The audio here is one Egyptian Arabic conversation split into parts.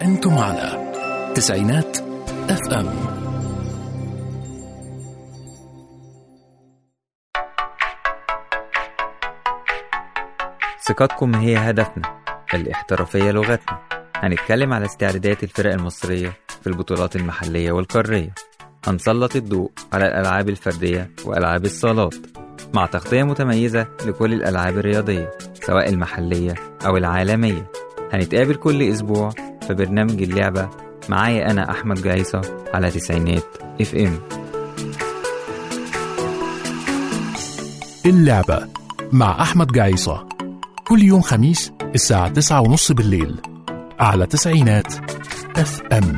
أنتم على تسعينات اف ام ثقتكم هي هدفنا الاحترافية لغتنا هنتكلم على استعدادات الفرق المصرية في البطولات المحلية والقارية هنسلط الضوء على الألعاب الفردية وألعاب الصالات مع تغطية متميزة لكل الألعاب الرياضية سواء المحلية أو العالمية هنتقابل كل أسبوع في برنامج اللعبة معايا أنا أحمد جايصة على تسعينات اف ام اللعبة مع أحمد جعيصة كل يوم خميس الساعة تسعة ونص بالليل على تسعينات اف ام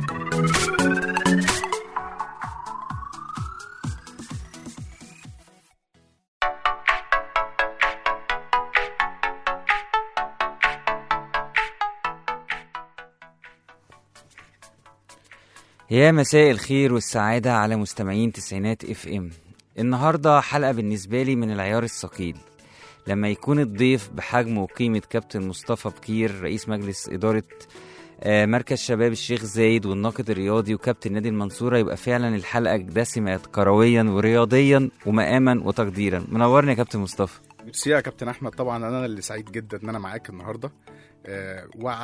يا مساء الخير والسعادة على مستمعين تسعينات اف ام النهاردة حلقة بالنسبة لي من العيار الثقيل لما يكون الضيف بحجم وقيمة كابتن مصطفى بكير رئيس مجلس إدارة آه، مركز شباب الشيخ زايد والناقد الرياضي وكابتن نادي المنصورة يبقى فعلا الحلقة دسمة كرويا ورياضيا ومقاما وتقديرا منورني يا كابتن مصطفى ميرسي يا كابتن احمد طبعا انا اللي سعيد جدا ان انا معاك النهارده آه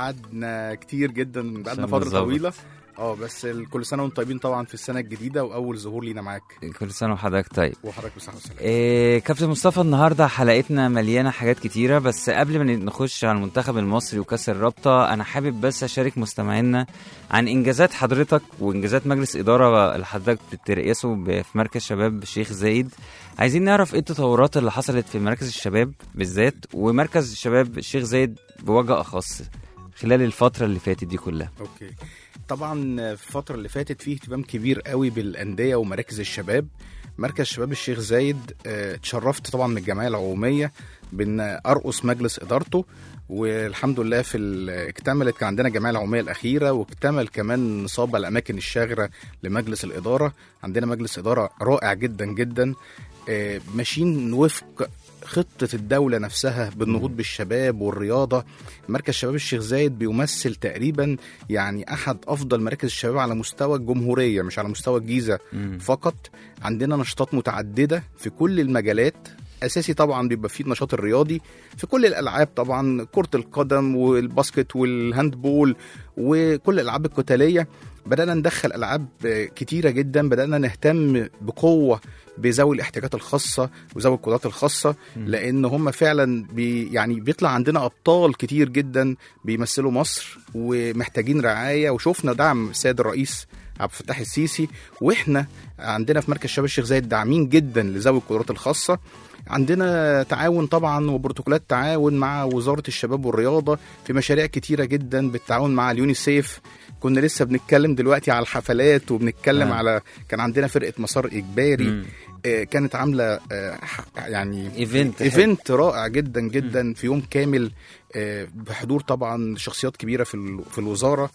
وعدنا كتير جدا بقالنا عشان فتره نظبط. طويله اه بس ال- كل سنه وانتم طيبين طبعا في السنه الجديده واول ظهور لينا معاك كل سنة وحضرتك طيب وحضرتك بصحه وسلامه إيه كابتن مصطفى النهارده حلقتنا مليانه حاجات كتيره بس قبل ما نخش على المنتخب المصري وكاس الرابطه انا حابب بس اشارك مستمعينا عن انجازات حضرتك وانجازات مجلس اداره اللي حضرتك بترئسه ب- في مركز شباب الشيخ زايد عايزين نعرف ايه التطورات اللي حصلت في مراكز الشباب بالذات ومركز الشباب الشيخ زايد بوجه اخص خلال الفتره اللي فاتت دي كلها اوكي طبعا في الفتره اللي فاتت فيه اهتمام كبير قوي بالانديه ومراكز الشباب مركز شباب الشيخ زايد آه، اتشرفت طبعا من الجمعيه العموميه بان ارقص مجلس ادارته والحمد لله في ال- اكتملت كان عندنا الجمعيه العموميه الاخيره واكتمل كمان نصاب الاماكن الشاغره لمجلس الاداره عندنا مجلس اداره رائع جدا جدا آه، ماشيين وفق خطة الدولة نفسها بالنهوض بالشباب والرياضة مركز شباب الشيخ زايد بيمثل تقريبا يعني أحد أفضل مراكز الشباب على مستوى الجمهورية مش على مستوى الجيزة مم. فقط عندنا نشاطات متعددة في كل المجالات اساسي طبعا بيبقى فيه النشاط الرياضي في كل الالعاب طبعا كره القدم والباسكت والهاندبول وكل الالعاب القتاليه بدانا ندخل العاب كتيره جدا بدانا نهتم بقوه بذوي الاحتياجات الخاصه وذوي القدرات الخاصه مم. لان هم فعلا بي يعني بيطلع عندنا ابطال كتير جدا بيمثلوا مصر ومحتاجين رعايه وشفنا دعم السيد الرئيس عبد الفتاح السيسي واحنا عندنا في مركز شباب الشيخ زايد داعمين جدا لذوي القدرات الخاصه عندنا تعاون طبعا وبروتوكولات تعاون مع وزاره الشباب والرياضه في مشاريع كتيره جدا بالتعاون مع اليونيسيف كنا لسه بنتكلم دلوقتي على الحفلات وبنتكلم آه. على كان عندنا فرقه مسار اجباري مم. آه، كانت عامله آه، ح- يعني ايفنت ايفنت رائع جدا جدا في يوم كامل آه، بحضور طبعا شخصيات كبيره في ال- في الوزاره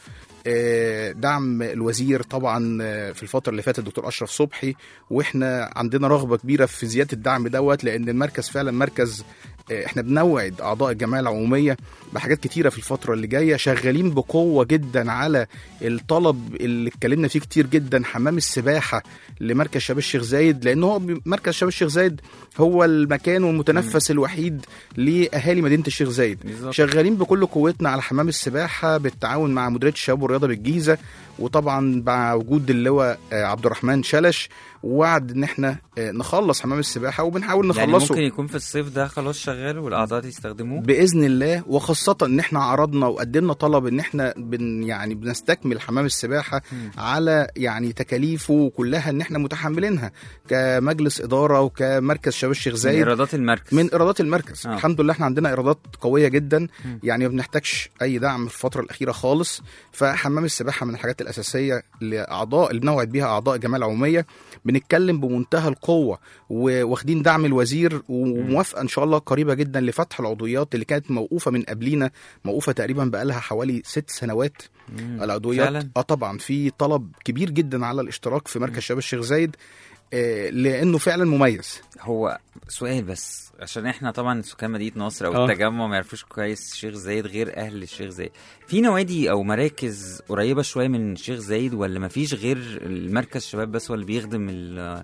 آه، دعم الوزير طبعا آه، في الفتره اللي فاتت الدكتور اشرف صبحي واحنا عندنا رغبه كبيره في زياده الدعم دوت لان المركز فعلا مركز آه، احنا بنوعد اعضاء الجمعيه العموميه بحاجات كتيره في الفتره اللي جايه شغالين بقوه جدا على الطلب اللي اتكلمنا فيه كتير جدا حمام السباحه لمركز شباب الشيخ زايد لان هو بي- مركز شباب الشيخ زايد هو المكان والمتنفس الوحيد لاهالي مدينه الشيخ زايد بالظبط. شغالين بكل قوتنا على حمام السباحه بالتعاون مع مديريه الشباب والرياضه بالجيزه وطبعا مع وجود اللواء آه، عبد الرحمن شلش وعد ان احنا آه، نخلص حمام السباحه وبنحاول يعني نخلصه ممكن يكون في الصيف ده خلاص شغال والاعضاء يستخدموه باذن الله وخاصه ان احنا عرضنا وقدمنا طلب ان احنا بن يعني بنستكمل حمام السباحه مم. على يعني تكاليفه كلها ان احنا متحملينها كمجلس اداره وكمركز شباب الشيخ من زايد ايرادات المركز من ايرادات المركز آه. آه. الحمد لله احنا عندنا ايرادات قويه جدا مم. يعني ما بنحتاجش اي دعم في الفتره الاخيره خالص فحمام السباحه من الحاجات الاساسيه لاعضاء اللي بنوعد بيها اعضاء الجمعيه العموميه بنتكلم بمنتهى القوه وواخدين دعم الوزير وموافقه ان شاء الله قريبه جدا لفتح العضويات اللي كانت موقوفه من قبلينا موقوفه تقريبا بقالها حوالي ست سنوات مم. العضويات فعلا اه طبعا في طلب كبير جدا على الاشتراك في مركز شباب الشيخ زايد آه، لانه فعلا مميز هو سؤال بس عشان احنا طبعا سكان مدينه نصر او آه. التجمع ما يعرفوش كويس الشيخ زايد غير اهل الشيخ زايد في نوادي او مراكز قريبه شويه من الشيخ زايد ولا ما فيش غير المركز شباب بس هو اللي بيخدم ال-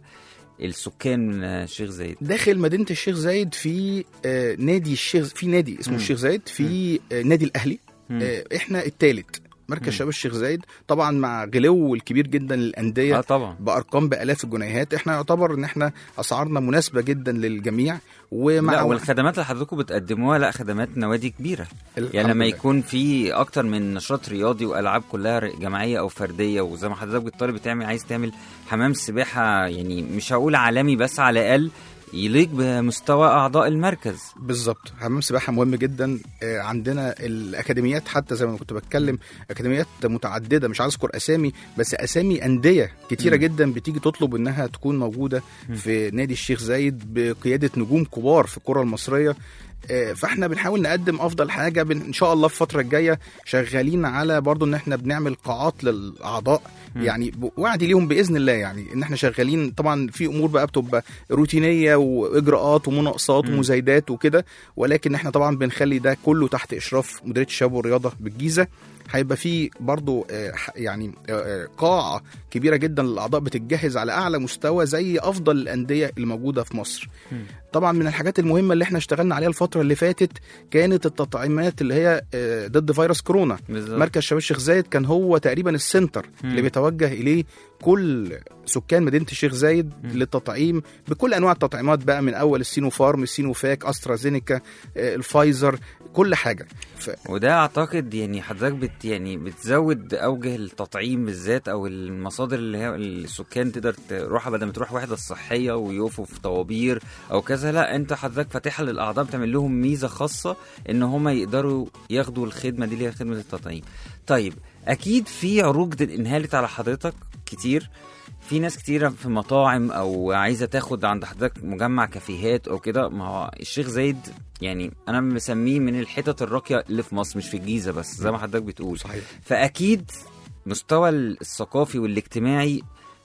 السكان من الشيخ زايد داخل مدينه الشيخ زايد في آه، نادي الشيخ في نادي اسمه مم. الشيخ زايد في آه، نادي الاهلي مم. آه، احنا الثالث مركز مم. شباب الشيخ زايد طبعا مع غلو الكبير جدا للانديه اه طبعا بارقام بالاف الجنيهات احنا يعتبر ان احنا اسعارنا مناسبه جدا للجميع ومع لا والخدمات اللي حضرتكم بتقدموها لا خدمات نوادي كبيره الحمد يعني لما لله. يكون في اكتر من نشاط رياضي والعاب كلها ر- جماعيه او فرديه وزي ما حضرتك بتطالب بتعمل عايز تعمل حمام سباحه يعني مش هقول عالمي بس على الاقل يليق بمستوى اعضاء المركز بالظبط حمام سباحه مهم جدا آه، عندنا الاكاديميات حتى زي ما كنت بتكلم اكاديميات متعدده مش عايز اذكر اسامي بس اسامي انديه كتيره مم. جدا بتيجي تطلب انها تكون موجوده مم. في نادي الشيخ زايد بقياده نجوم كبار في الكره المصريه آه، فاحنا بنحاول نقدم افضل حاجه بن... ان شاء الله في الفتره الجايه شغالين على برضو ان احنا بنعمل قاعات للاعضاء مم. يعني ب- وعد ليهم باذن الله يعني ان احنا شغالين طبعا في امور بقى بتبقى روتينيه واجراءات ومناقصات مم. ومزايدات وكده ولكن احنا طبعا بنخلي ده كله تحت اشراف مديريه الشباب والرياضه بالجيزه هيبقى في برضو آه، ح- يعني آه، آه، قاعه كبيره جدا للاعضاء بتتجهز على اعلى مستوى زي افضل الانديه اللي موجوده في مصر مم. طبعا من الحاجات المهمه اللي احنا اشتغلنا عليها الفتره اللي فاتت كانت التطعيمات اللي هي آه، ضد فيروس كورونا بالظبط مركز شباب الشيخ زايد كان هو تقريبا السنتر مم. اللي بيتوجه اليه كل سكان مدينه الشيخ زايد مم. للتطعيم بكل انواع التطعيمات بقى من اول السينو فارم السينو فاك استرازينيكا آه، الفايزر كل حاجه ف... وده اعتقد يعني حضرتك بت يعني بتزود اوجه التطعيم بالذات او المصادر اللي هي السكان تقدر تروحها بدل ما تروح وحده صحيه ويقفوا في طوابير او كذا لا انت حضرتك فاتحها للاعضاء بتعمل لهم ميزه خاصه ان هم يقدروا ياخدوا الخدمه دي اللي هي خدمه التطعيم. طيب اكيد في عروض انهالت على حضرتك كتير في ناس كتيرة في مطاعم أو عايزة تاخد عند حضرتك مجمع كافيهات أو كده ما هو الشيخ زايد يعني أنا مسميه من الحتت الراقية اللي في مصر مش في الجيزة بس زي ما حضرتك بتقول صحيح فأكيد مستوى الثقافي والاجتماعي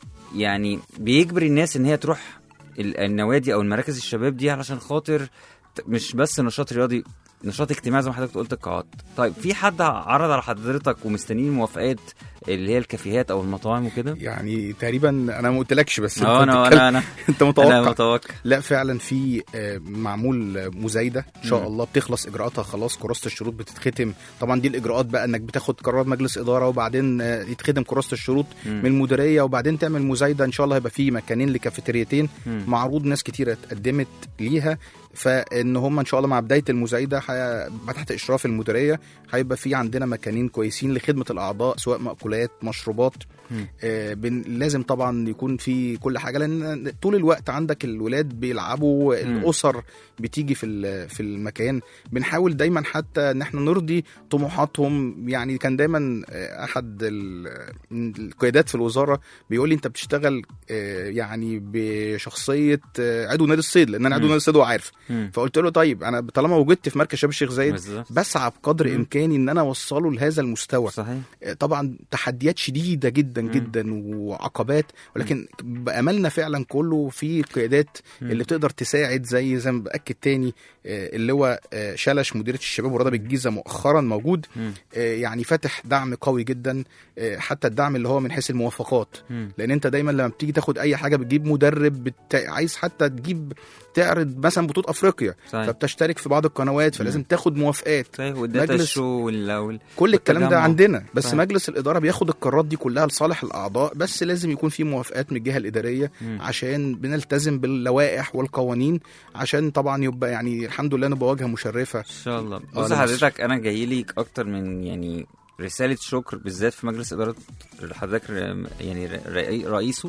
يعني بيجبر الناس إن هي تروح ال- النوادي أو المراكز الشباب دي علشان خاطر ت- مش بس نشاط رياضي نشاط اجتماعي زي ما حضرتك قلت القاعات طيب في حد عرض على حضرتك ومستنيين موافقات اللي هي الكافيهات او المطاعم وكده يعني تقريبا انا ما قلتلكش بس انت اه انا بتتكلم- انا انا انت انا متوقع متوقع لا فعلا في آه، معمول آه، مزايده ان شاء مم. الله بتخلص اجراءاتها خلاص كراسه الشروط بتتختم طبعا دي الاجراءات بقى انك بتاخد قرار مجلس اداره وبعدين آه، يتختم كراسه الشروط مم. من المديريه وبعدين تعمل مزايده ان شاء الله هيبقى في مكانين لكافيتريتين مم. معروض ناس كتيره اتقدمت ليها فان هم ان شاء الله مع بدايه المزايده هيبقى تحت اشراف المديريه هيبقى في عندنا مكانين كويسين لخدمه الاعضاء سواء مأكولات مشروبات مم. آه، بن- لازم طبعا يكون في كل حاجه لان طول الوقت عندك الولاد بيلعبوا الاسر بتيجي في ال- في المكان بنحاول دايما حتى ان احنا نرضي طموحاتهم يعني كان دايما آه، احد ال- القيادات في الوزاره بيقول لي انت بتشتغل آه، يعني بشخصيه آه، عضو نادي الصيد لان انا عضو مم. نادي الصيد وعارف مم. فقلت له طيب انا طالما وجدت في مركز شباب الشيخ زايد بالظبط بسعى بقدر مم. امكاني ان انا اوصله لهذا المستوى صحيح طبعا تحديات شديده جدا مم. جدا وعقبات ولكن باملنا فعلا كله في قيادات مم. اللي تقدر تساعد زي زي ما باكد تاني آه، اللي هو آه، شلش مديريه الشباب والرياضه بالجيزه مؤخرا موجود مم. آه، يعني فاتح دعم قوي جدا آه، حتى الدعم اللي هو من حيث الموافقات مم. لان انت دايما لما بتيجي تاخد اي حاجه بتجيب مدرب بت... عايز حتى تجيب تعرض مثلا بطوله افريقيا صحيح فبتشترك في بعض القنوات فلازم تاخد موافقات صحيح والداتا مجلس- شو وال وال- كل الكلام ده والتجمع. عندنا بس صحيح. مجلس الاداره بياخد القرارات دي كلها لصالح الاعضاء بس لازم يكون في موافقات من الجهه الاداريه مم. عشان بنلتزم باللوائح والقوانين عشان طبعا يبقى يعني الحمد لله نبقى واجهه مشرفه ان شاء الله آه، بص لمصر. حضرتك انا جاي ليك اكتر من يعني رساله شكر بالذات في مجلس اداره حضرتك ر- يعني ر- رئي- رئيسه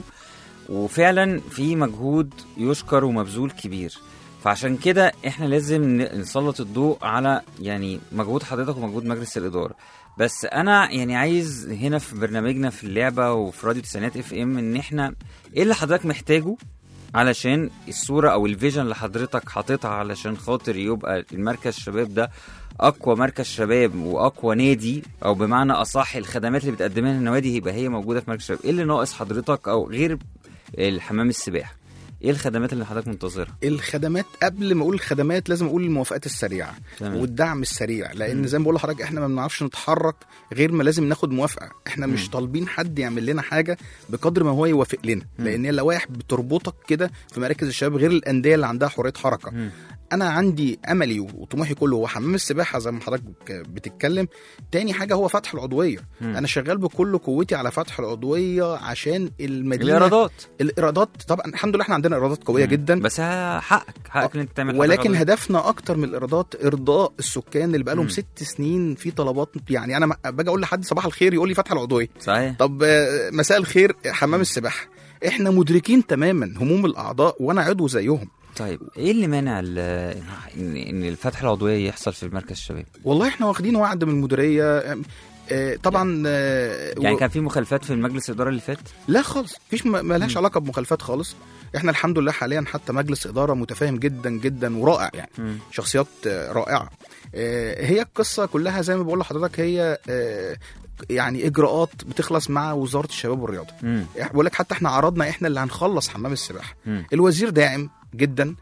وفعلا في مجهود يشكر ومبذول كبير فعشان كده احنا لازم ن- نسلط الضوء على يعني مجهود حضرتك ومجهود مجلس الاداره بس انا يعني عايز هنا في برنامجنا في اللعبه وفي راديو تسعينات اف ام ان احنا ايه اللي حضرتك محتاجه علشان الصوره او الفيجن اللي حضرتك حاططها علشان خاطر يبقى المركز الشباب ده اقوى مركز شباب واقوى نادي او بمعنى اصح الخدمات اللي بتقدمها النوادي يبقى هي موجوده في مركز الشباب ايه اللي ناقص حضرتك او غير الحمام السباحه ايه الخدمات اللي حضرتك منتظرها الخدمات قبل ما اقول الخدمات لازم اقول الموافقات السريعه تمام. والدعم السريع لان مم. زي ما بقول لحضرتك احنا ما بنعرفش نتحرك غير ما لازم ناخد موافقه احنا مش طالبين حد يعمل لنا حاجه بقدر ما هو يوافق لنا مم. لان اللوائح بتربطك كده في مراكز الشباب غير الانديه اللي عندها حريه حركه مم. انا عندي املي وطموحي كله هو حمام السباحه زي ما حضرتك بتتكلم تاني حاجه هو فتح العضويه مم. انا شغال بكل قوتي على فتح العضويه عشان المدينه الايرادات الايرادات طبعا الحمد لله احنا عندنا ايرادات قويه مم. جدا بس حقك حقك ان انت تعمل حاجة ولكن غلط. هدفنا اكتر من الايرادات ارضاء السكان اللي بقالهم مم. ست سنين في طلبات يعني انا م- باجي اقول لحد صباح الخير يقول لي فتح العضويه صحيح طب آه، مساء الخير حمام السباحه احنا مدركين تماما هموم الاعضاء وانا عضو زيهم طيب ايه اللي مانع ال- ان ان الفتح العضويه يحصل في مركز الشباب والله احنا واخدين وعد من المديريه آه، آه، طبعا آه، يعني و- كان في مخالفات في المجلس الاداره اللي فات لا خالص مفيش م- ملهاش علاقه بمخالفات خالص احنا الحمد لله حاليا حتى مجلس اداره متفاهم جدا جدا ورائع يعني مم. شخصيات آه، رائعه آه، هي القصه كلها زي ما بقول لحضرتك هي آه، يعني اجراءات بتخلص مع وزاره الشباب والرياضه مم. بقول لك حتى احنا عرضنا احنا اللي هنخلص حمام السباحه مم. الوزير داعم جدا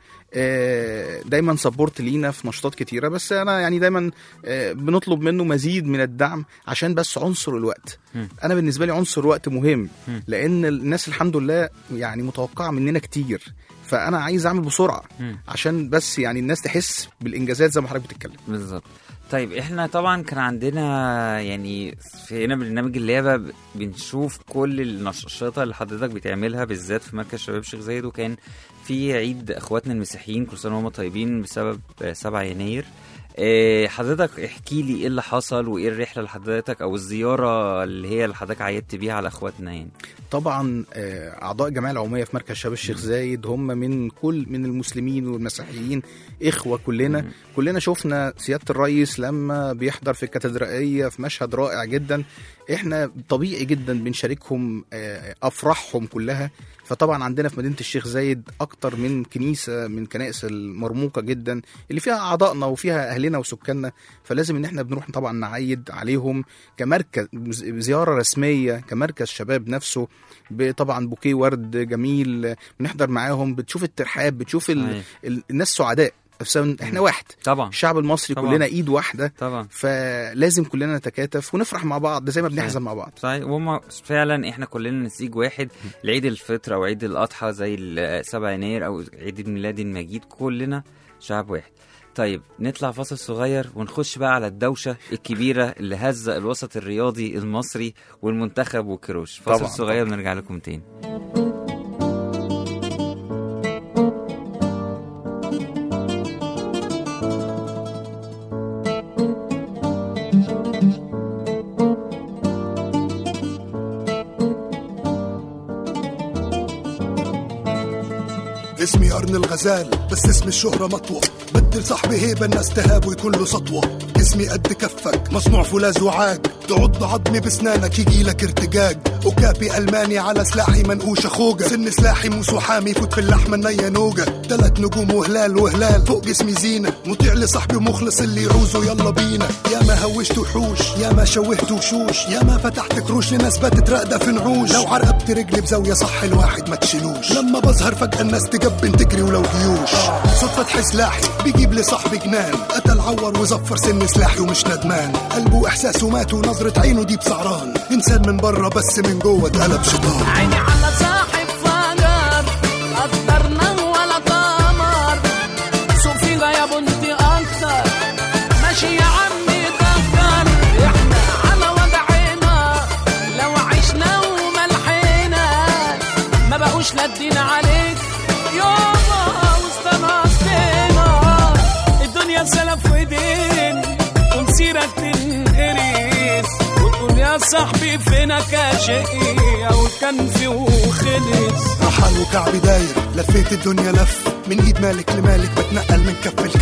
آه، دايما سبورت لينا في نشاطات كتيره بس انا يعني دايما آه، بنطلب منه مزيد من الدعم عشان بس عنصر الوقت مم. انا بالنسبه لي عنصر الوقت مهم مم. لان الناس الحمد لله يعني متوقعه مننا كتير فانا عايز اعمل بسرعه مم. عشان بس يعني الناس تحس بالانجازات زي ما حضرتك بتتكلم بالظبط طيب احنا طبعا كان عندنا يعني في هنا برنامج اللعبه ب- بنشوف كل النشاطات اللي حضرتك بتعملها بالذات في مركز شباب شيخ زايد وكان في عيد اخواتنا المسيحيين كل سنه وهم طيبين بسبب آه، 7 يناير آه، حضرتك احكي لي ايه اللي حصل وايه الرحله اللي حضرتك او الزياره اللي هي اللي حضرتك عيدت بيها على اخواتنا يعني طبعا آه، اعضاء الجمعيه العموميه في مركز شباب الشيخ زايد هم من كل من المسلمين والمسيحيين اخوه كلنا مم. كلنا شفنا سياده الرئيس لما بيحضر في الكاتدرائيه في مشهد رائع جدا احنا طبيعي جدا بنشاركهم آه، افراحهم كلها فطبعا عندنا في مدينه الشيخ زايد اكتر من كنيسه من كنائس المرموقه جدا اللي فيها اعضائنا وفيها اهلنا وسكاننا فلازم ان احنا بنروح طبعا نعيد عليهم كمركز زياره رسميه كمركز شباب نفسه طبعا بوكيه ورد جميل بنحضر معاهم بتشوف الترحاب بتشوف ال... صحيح. ال... الناس سعداء نفسهم- احنا مم. واحد طبعا الشعب المصري طبعاً. كلنا ايد واحده طبعا فلازم كلنا نتكاتف ونفرح مع بعض زي ما بنحزن مع بعض صحيح وهم فعلا احنا كلنا نسيج واحد لعيد الفطر او عيد الاضحى زي ال 7 يناير او عيد الميلاد المجيد كلنا شعب واحد طيب نطلع فاصل صغير ونخش بقى على الدوشه الكبيره اللي هزه الوسط الرياضي المصري والمنتخب وكروش فاصل طبعاً، صغير ونرجع لكم تاني اسمي قرن الغزال بس اسم الشهرة مطوة بدل صاحبي هيبة الناس تهاب ويكون له سطوة اسمي قد كفك مصنوع فولاذ وعاج تعض عظمي بسنانك يجي لك ارتجاج وكابي الماني على سلاحي منقوش اخوجة سن سلاحي موس وحامي فوت في اللحمة النية نوجة تلات نجوم وهلال وهلال فوق جسمي زينة مطيع لصاحبي ومخلص اللي يعوزه يلا بينا يا ما هوشت وحوش يا ما شوهت وشوش يا ما فتحت كروش لناس باتت راقدة في نعوش لو عرقبت رجلي بزاوية صح الواحد ما تشيلوش لما بظهر فجأة الناس تجبن تجري ولو جيوش صوت فتح سلاحي بيجيب لي صاحبي جنان قتل عور وزفر سن سلاحي ومش ندمان قلبه احساسه مات ونظرة عينه دي بسعران انسان من بره بس من جوه اتقلب شيطان عيني على صاحب فجر قدرنا ولا قمر شوفينا يا بنتي اكتر ماشي يا عمي دكر احنا على وضعنا لو عشنا وملحنا ما بقوش لادين عليك يابا واستنصتنا الدنيا سلف ودين ومسيرك تنقريس وتقول يا صاحبي فينك يا شقي او كان في وخلص رحل وكعبي داير لفيت الدنيا لف من ايد مالك لمالك بتنقل من كف لكف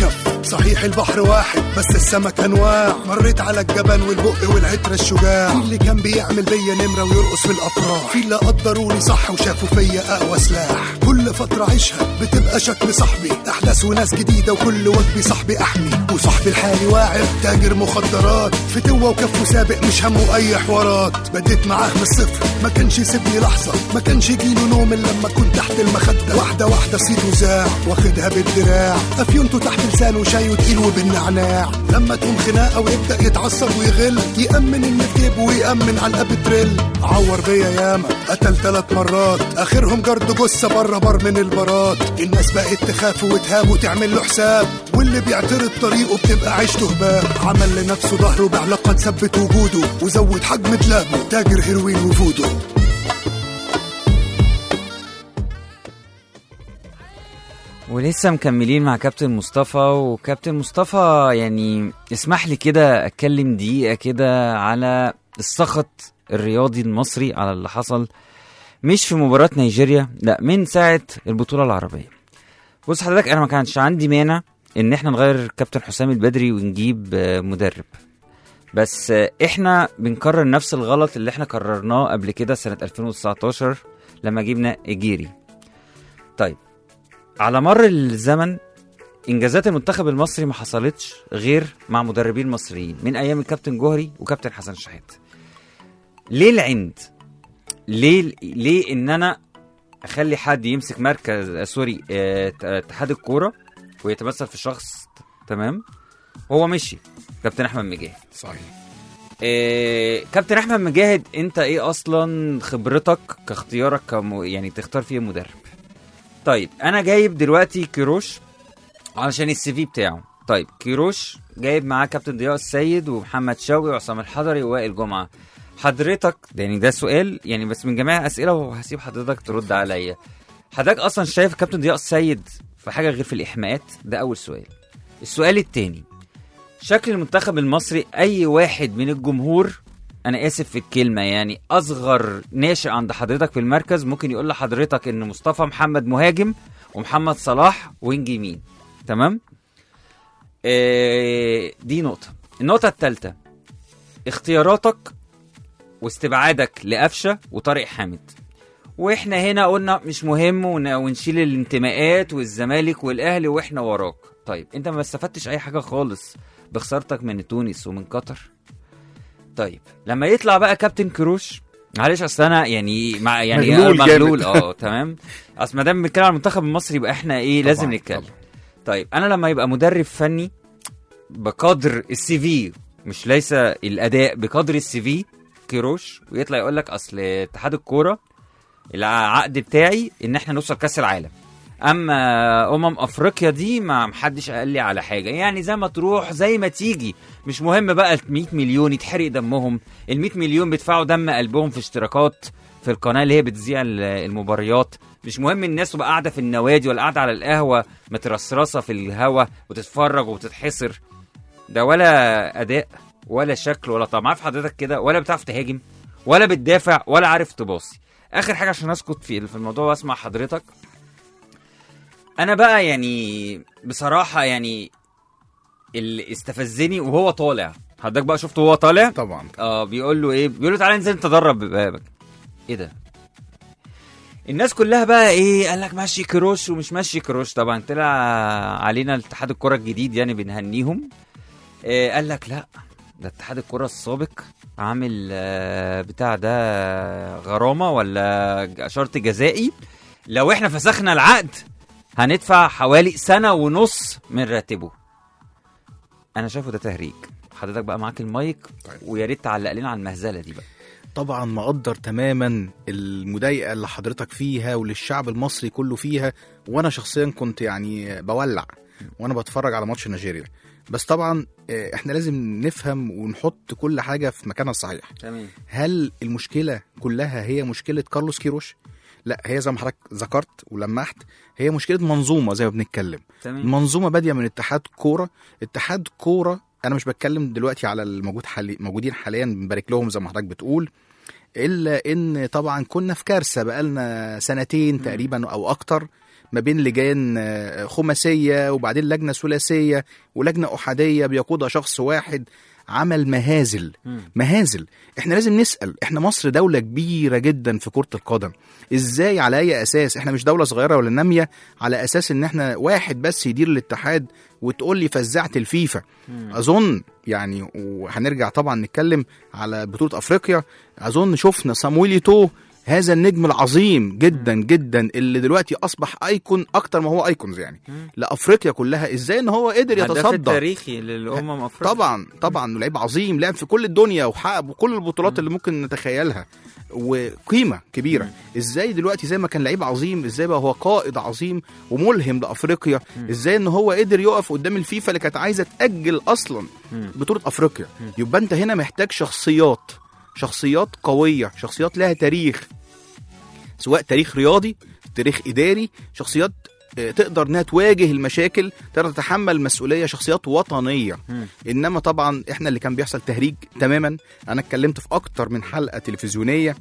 صحيح البحر واحد بس السمك انواع مريت على الجبل والبق والعترة الشجاع في اللي كان بيعمل بيا نمرة ويرقص في الافراح في اللي قدروني صح وشافوا فيا اقوى سلاح كل فترة عيشها بتبقى شكل صاحبي احداث وناس جديدة وكل وجبي صاحبي احمي وصاحبي الحالي واعر تاجر مخدرات فتوة وكفه سابق مش همه اي حوارات بديت معاه من الصفر ما كانش يسيبني لحظة ما كانش يجيله نوم الا لما كنت تحت المخدة واحدة واحدة صيته زاع واخدها بالدراع افيونته تحت لسانه شاي وتقيل وبالنعناع لما تقوم خناقة ويبدأ يتعصب ويغل يأمن اللي في جيبه ويأمن على الأب تريل عور بيا ياما قتل ثلاث مرات آخرهم جرد جثة بره بر من البارات الناس بقت تخاف وتهاب وتعمل له حساب واللي بيعترض طريقه بتبقى عيشته هباب عمل لنفسه ظهره بعلاقة تثبت وجوده وزود حجم دلابه تاجر هيروين وفودو ولسه مكملين مع كابتن مصطفى وكابتن مصطفى يعني اسمح لي كده اتكلم دقيقة كده على السخط الرياضي المصري على اللي حصل مش في مباراة نيجيريا لا من ساعة البطولة العربية بص حضرتك انا ما كانش عندي مانع ان احنا نغير كابتن حسام البدري ونجيب آه، مدرب بس آه، احنا بنكرر نفس الغلط اللي احنا كررناه قبل كده سنة 2019 لما جبنا اجيري طيب على مر الزمن انجازات المنتخب المصري ما حصلتش غير مع مدربين مصريين من ايام الكابتن جوهري وكابتن حسن شحات ليه العند ليه ليه ان انا اخلي حد يمسك مركز آه، سوري آه، ت- اتحاد الكوره ويتمثل في شخص تمام هو مشي كابتن احمد مجاهد صحيح إيه كابتن احمد مجاهد انت ايه اصلا خبرتك كاختيارك كم يعني تختار فيه مدرب طيب انا جايب دلوقتي كيروش علشان السي في بتاعه طيب كيروش جايب معاه كابتن ضياء السيد ومحمد شوقي وعصام الحضري ووائل جمعه حضرتك يعني ده سؤال يعني بس من جميع الاسئله وهسيب حضرتك ترد عليا حضرتك اصلا شايف كابتن ضياء السيد في حاجه غير في الاحماءات ده اول سؤال السؤال التاني شكل المنتخب المصري اي واحد من الجمهور انا اسف في الكلمه يعني اصغر ناشئ عند حضرتك في المركز ممكن يقول لحضرتك ان مصطفى محمد مهاجم ومحمد صلاح وينج يمين تمام آه دي نقطه النقطه الثالثه اختياراتك واستبعادك لقفشه وطارق حامد واحنا هنا قلنا مش مهم ون- ونشيل الانتماءات والزمالك والاهلي واحنا وراك طيب انت ما استفدتش اي حاجه خالص بخسارتك من تونس ومن قطر طيب لما يطلع بقى كابتن كروش معلش اصل انا يعني مع يعني مغلول مغلول, مغلول جامد. اه تمام اصل ما دام بنتكلم على المنتخب المصري يبقى احنا ايه طبعاً، لازم نتكلم طبعاً. طيب انا لما يبقى مدرب فني بقدر السي في مش ليس الاداء بقدر السي في كيروش ويطلع يقول لك اصل اتحاد الكوره العقد بتاعي ان احنا نوصل كاس العالم اما امم افريقيا دي ما محدش قال لي على حاجه يعني زي ما تروح زي ما تيجي مش مهم بقى ال 100 مليون يتحرق دمهم ال 100 مليون بيدفعوا دم قلبهم في اشتراكات في القناه اللي هي بتذيع ال- المباريات مش مهم الناس تبقى قاعده في النوادي ولا قاعده على القهوه مترصرصه في الهوا وتتفرج وتتحسر ده ولا اداء ولا شكل ولا طعم عارف حضرتك كده ولا بتعرف تهاجم ولا بتدافع ولا عارف تباصي اخر حاجه عشان اسكت في في الموضوع واسمع حضرتك انا بقى يعني بصراحه يعني اللي استفزني وهو طالع حضرتك بقى شفته وهو طالع طبعا اه بيقول له ايه بيقول له تعالى انزل انت درب بابك ايه ده الناس كلها بقى ايه قال لك ماشي كروش ومش ماشي كروش طبعا طلع علينا الاتحاد الكره الجديد يعني بنهنيهم إيه قال لك لا ده اتحاد الكره السابق عامل آه، بتاع ده غرامه ولا شرط جزائي لو احنا فسخنا العقد هندفع حوالي سنه ونص من راتبه انا شايفه ده تهريج حضرتك بقى معاك المايك طيب. ويا ريت تعلق لنا على المهزله دي بقى طبعا مقدر تماما المضايقه اللي حضرتك فيها وللشعب المصري كله فيها وانا شخصيا كنت يعني بولع وانا بتفرج على ماتش نيجيريا بس طبعا آه، احنا لازم نفهم ونحط كل حاجه في مكانها الصحيح تمام هل المشكله كلها هي مشكله كارلوس كيروش لا هي زي ما حضرتك ذكرت ولمحت هي مشكله منظومه زي ما بنتكلم تمام المنظومه باديه من اتحاد كوره اتحاد كوره انا مش بتكلم دلوقتي على الموجود حالي موجودين حاليا بنبارك لهم زي ما حضرتك بتقول الا ان طبعا كنا في كارثه بقالنا سنتين تقريبا او اكتر ما بين لجان آه، خماسيه وبعدين لجنه ثلاثيه ولجنه احاديه بيقودها شخص واحد عمل مهازل مهازل احنا لازم نسال احنا مصر دوله كبيره جدا في كره القدم ازاي على اي اساس احنا مش دوله صغيره ولا ناميه على اساس ان احنا واحد بس يدير الاتحاد وتقول لي فزعت الفيفا اظن يعني وهنرجع طبعا نتكلم على بطوله افريقيا اظن شفنا صامويل ايتو هذا النجم العظيم جدا جدا اللي دلوقتي اصبح ايكون اكتر ما هو ايكونز يعني لافريقيا كلها ازاي ان هو قدر هداف يتصدى التاريخي للامم افريقيا طبعا طبعا لعيب عظيم لعب في كل الدنيا وحقق كل البطولات اللي ممكن نتخيلها وقيمه كبيره ازاي دلوقتي زي ما كان لعيب عظيم ازاي بقى هو قائد عظيم وملهم لافريقيا ازاي ان هو قدر يقف قدام الفيفا اللي كانت عايزه تاجل اصلا بطوله افريقيا يبقى انت هنا محتاج شخصيات شخصيات قويه شخصيات لها تاريخ سواء تاريخ رياضي تاريخ اداري شخصيات آه، تقدر انها تواجه المشاكل تقدر تتحمل المسؤوليه شخصيات وطنيه انما طبعا احنا اللي كان بيحصل تهريج تماما انا اتكلمت في اكتر من حلقه تلفزيونيه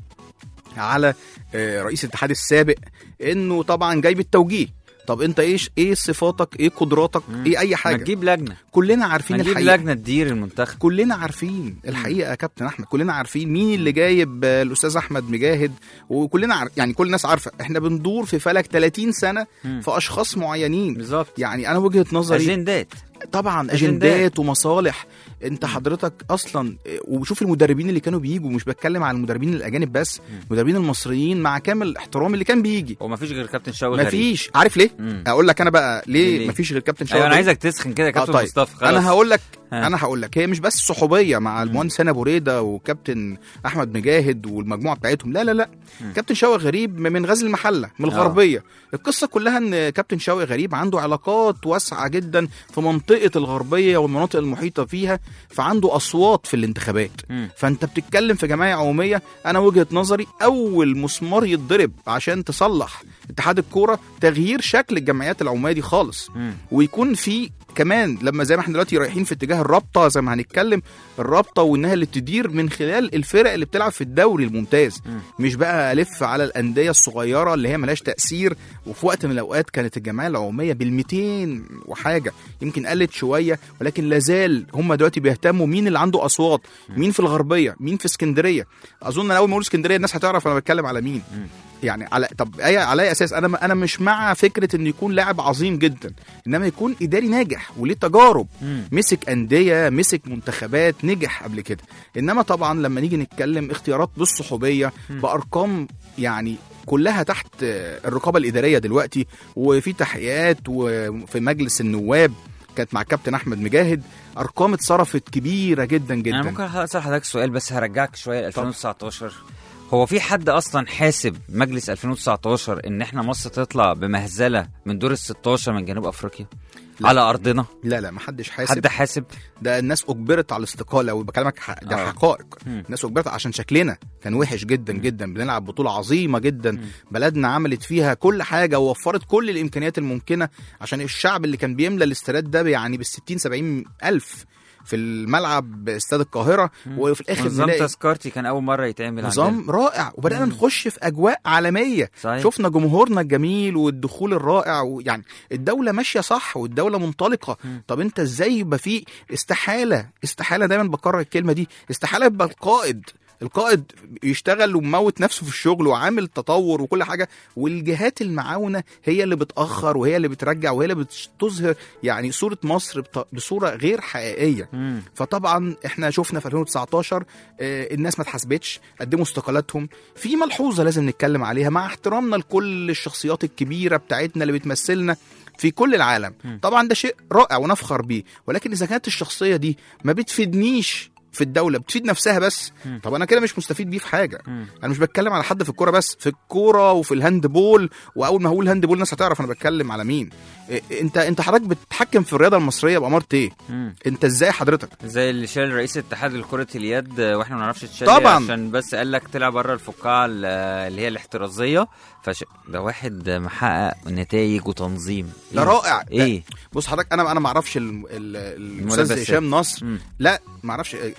على آه، رئيس الاتحاد السابق انه طبعا جاي بالتوجيه طب انت ايش ايه صفاتك ايه قدراتك ايه اي ما حاجه تجيب لجنه كلنا عارفين ما تجيب الحقيقه لجنه تدير المنتخب كلنا عارفين الحقيقه يا كابتن احمد كلنا عارفين مين اللي جايب آه، الاستاذ احمد مجاهد وكلنا عارف يعني كل الناس عارفه احنا بندور في فلك 30 سنه في اشخاص معينين بالظبط يعني انا وجهه نظري اجندات طبعا أجندات. اجندات ومصالح انت حضرتك اصلا آه، وشوف المدربين اللي كانوا بيجوا مش بتكلم عن المدربين الاجانب بس المدربين المصريين مع كامل احترامي اللي كان بيجي وما فيش غير كابتن شوقي غريب مفيش عارف ليه مم. اقول لك انا بقى ليه, ليه؟ مفيش غير كابتن شوقي ايوه انا غريب؟ عايزك تسخن كده يا كابتن آه طيب. مصطفى خلاص انا هقول لك ها. انا هقول لك هي مش بس صحوبيه مع المهندس هنا بريده وكابتن احمد مجاهد والمجموعه بتاعتهم لا لا لا كابتن شوقي غريب من غزل المحله من الغربيه القصه كلها ان كابتن شوقي غريب عنده علاقات واسعه جدا في منطقه الغربيه والمناطق المحيطه فيها فعنده اصوات في الانتخابات مم. فانت بتتكلم في جمعيه عموميه انا وجهه نظري اول مسمار يتضرب عشان تصلح اتحاد الكوره تغيير شكل الجمعيات العموميه دي خالص مم. ويكون في كمان لما زي ما احنا دلوقتي رايحين في اتجاه الرابطه زي ما هنتكلم الرابطه وانها اللي تدير من خلال الفرق اللي بتلعب في الدوري الممتاز مش بقى الف على الانديه الصغيره اللي هي ملهاش تاثير وفي وقت من الاوقات كانت الجمعيه العموميه بال200 وحاجه يمكن قلت شويه ولكن لازال هم دلوقتي بيهتموا مين اللي عنده اصوات مين في الغربيه مين في اسكندريه اظن انا اول ما اقول اسكندريه الناس هتعرف انا بتكلم على مين يعني على طب أي على اي اساس انا انا مش مع فكره انه يكون لاعب عظيم جدا انما يكون اداري ناجح وليه تجارب مم. مسك انديه مسك منتخبات نجح قبل كده انما طبعا لما نيجي نتكلم اختيارات بالصحوبيه بارقام يعني كلها تحت آه، الرقابه الاداريه دلوقتي وفي تحقيقات وفي مجلس النواب كانت مع كابتن احمد مجاهد ارقام اتصرفت كبيره جدا جدا انا ممكن اسال حضرتك سؤال بس هرجعك شويه ل 2019 هو في حد اصلا حاسب مجلس 2019 ان احنا مصر تطلع بمهزله من دور ال 16 من جنوب افريقيا لا. على ارضنا لا لا محدش حاسب حد حاسب ده الناس اجبرت على الاستقاله وبكلمك ح- ده آه. حقائق مم. الناس اجبرت عشان شكلنا كان وحش جدا جدا بنلعب بطوله عظيمه جدا بلدنا عملت فيها كل حاجه ووفرت كل الامكانيات الممكنه عشان الشعب اللي كان بيملى الاستاد ده يعني بال 60 70 الف في الملعب استاد القاهره وفي الاخر نظام نلاقي تذكرتي كان اول مره يتعمل عندنا نظام رائع وبدانا نخش في اجواء عالميه صحيح. شفنا جمهورنا الجميل والدخول الرائع ويعني الدوله ماشيه صح والدوله منطلقه طب انت ازاي يبقى في استحاله استحاله دايما بكرر الكلمه دي استحاله يبقى القائد القائد يشتغل وموت نفسه في الشغل وعامل تطور وكل حاجه والجهات المعاونه هي اللي بتاخر وهي اللي بترجع وهي اللي بتظهر يعني صوره مصر بط- بصوره غير حقيقيه مم. فطبعا احنا شفنا في 2019 آه، الناس ما اتحاسبتش قدموا استقالاتهم في ملحوظه لازم نتكلم عليها مع احترامنا لكل الشخصيات الكبيره بتاعتنا اللي بتمثلنا في كل العالم طبعا ده شيء رائع ونفخر بيه ولكن اذا كانت الشخصيه دي ما بتفيدنيش في الدوله بتفيد نفسها بس طب انا كده مش مستفيد بيه في حاجه انا مش بتكلم على حد في الكوره بس في الكوره وفي الهاند بول واول ما هقول هاند بول الناس هتعرف انا بتكلم على مين إيه، انت انت حضرتك بتتحكم في الرياضه المصريه باماره ايه مم. انت ازاي حضرتك زي اللي شال رئيس اتحاد كرة اليد آه، واحنا ما نعرفش تشال طبعاً. ليه، عشان بس قال لك طلع بره الفقاعة ال- اللي هي الاحترازية فش... ده واحد محقق نتائج وتنظيم ده رائع ده- ايه بص حضرتك انا انا ما اعرفش ال- ال- الاستاذ الملابسات. هشام نصر مم. لا ما اعرفش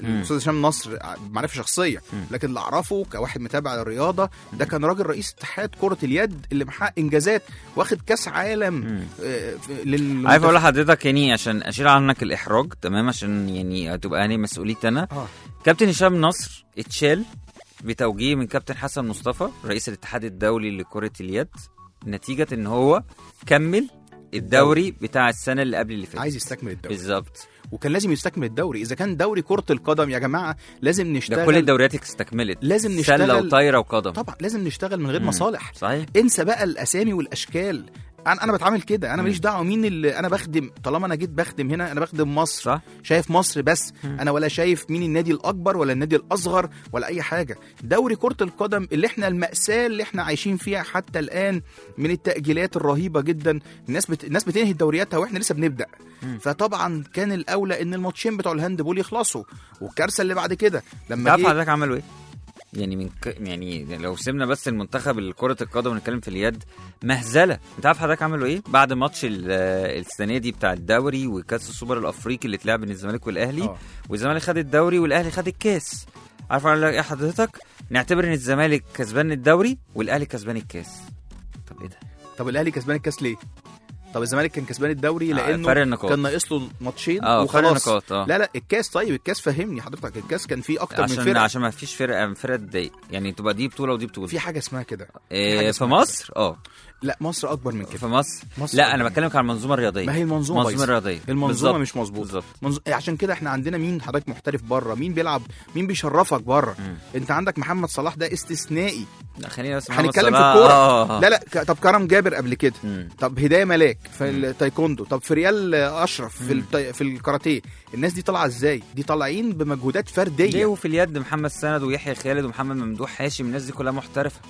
الاستاذ هشام نصر معرفه شخصيه مم. لكن اللي اعرفه كواحد متابع للرياضه ده كان راجل رئيس اتحاد كره اليد اللي محقق انجازات واخد كاس عالم مم. آه، في- لل عارف اقول لحضرتك يعني عشان اشيل عنك الاحراج تمام عشان يعني تبقى يعني مسؤوليتي انا اه كابتن هشام نصر اتشال بتوجيه من كابتن حسن مصطفى رئيس الاتحاد الدولي لكرة اليد نتيجة ان هو كمل الدوري بتاع السنة اللي قبل اللي فاتت عايز يستكمل الدوري بالظبط وكان لازم يستكمل الدوري اذا كان دوري كره القدم يا جماعه لازم ده نشتغل كل الدوريات استكملت لازم سلة نشتغل وطايرة وقدم طبعا لازم نشتغل من غير مم. مصالح صحيح انسى بقى الاسامي والاشكال انا انا بتعامل كده انا ماليش دعوه مين اللي انا بخدم طالما انا جيت بخدم هنا انا بخدم مصر صح شايف مصر بس مم. انا ولا شايف مين النادي الاكبر ولا النادي الاصغر ولا اي حاجه دوري كره القدم اللي احنا الماساه اللي احنا عايشين فيها حتى الان من التاجيلات الرهيبه جدا الناس بت... الناس بتنهي دورياتها واحنا لسه بنبدا مم. فطبعا كان الاولى ان الماتشين بتوع الهاند بول يخلصوا والكارثه اللي بعد كده لما تعرف جه حضرتك عملوا ايه؟ يعني من ك... يعني لو سيبنا بس المنتخب كرة القدم ونتكلم في اليد مهزلة انت عارف حضرتك عملوا ايه؟ بعد ماتش ال- السنة دي بتاع الدوري وكأس السوبر الافريقي اللي اتلعب بين الزمالك والاهلي آه. والزمالك خد الدوري والاهلي خد الكاس عارف اقول لك ايه حضرتك؟ نعتبر ان الزمالك كسبان الدوري والاهلي كسبان الكاس طب ايه ده؟ طب الاهلي كسبان الكاس ليه؟ طب الزمالك كان كسبان الدوري آه، لانه فرق النقاط. كان ناقص له ماتشين اه فرق وخلاص نقاط اه لا لا الكاس طيب الكاس فهمني حضرتك الكاس كان فيه اكتر من عشان فرقه عشان ما فيش فرقه فرقه تضايق يعني تبقى دي بطوله ودي بطوله في حاجه اسمها كده إيه حاجة في اسمها مصر اه لا مصر اكبر من كده في مصر مصر لا أكبر انا من بكلمك عن المنظومه الرياضيه ما هي المنظومه المنظومه بايظة. الرياضيه المنظومه بالظبط. مش مظبوطه بالظبط منظ... عشان كده احنا عندنا مين حضرتك محترف بره مين بيلعب مين بيشرفك بره مم. انت عندك محمد صلاح ده استثنائي لا خلينا بس محمد هنتكلم في صلاح. الكوره آه. لا لا ك... طب كرم جابر قبل كده مم. طب هدايه ملاك في التايكوندو طب في ريال اشرف في التي... في الكاراتيه الناس دي طالعه ازاي دي طالعين بمجهودات ليه فرديه وفي اليد محمد سند ويحيى خالد ومحمد ممدوح هاشم الناس دي كلها محترفه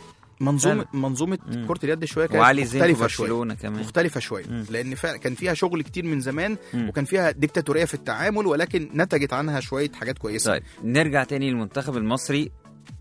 منظومه منظومه مم. كره اليد شويه كانت وعلي زين في مختلفه شويه برشلونه كمان مختلفه شويه مم. لان فعلا كان فيها شغل كتير من زمان مم. وكان فيها ديكتاتوريه في التعامل ولكن نتجت عنها شويه حاجات كويسه طيب نرجع تاني للمنتخب المصري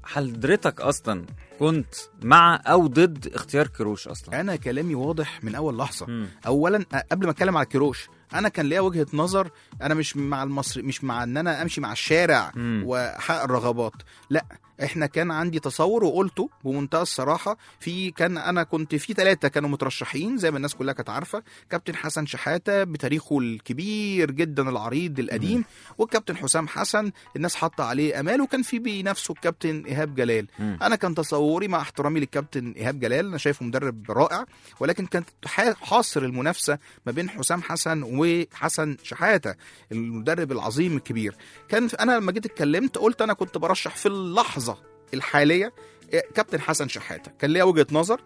حضرتك اصلا كنت مع او ضد اختيار كروش اصلا انا كلامي واضح من اول لحظه مم. اولا أ- قبل ما اتكلم على كيروش انا كان ليا وجهه نظر انا مش مع المصري مش مع ان انا امشي مع الشارع مم. واحقق الرغبات لا احنا كان عندي تصور وقلته بمنتهى الصراحه في كان انا كنت في ثلاثه كانوا مترشحين زي ما الناس كلها كانت عارفه كابتن حسن شحاته بتاريخه الكبير جدا العريض القديم والكابتن حسام حسن الناس حاطه عليه امال وكان في بينافسه الكابتن ايهاب جلال مم. انا كان تصوري مع احترامي للكابتن ايهاب جلال انا شايفه مدرب رائع ولكن كانت ح- حاصر المنافسه ما بين حسام حسن وحسن شحاته المدرب العظيم الكبير كان انا لما جيت اتكلمت قلت انا كنت برشح في اللحظه الحاليه إيه، كابتن حسن شحاته كان ليا وجهه نظر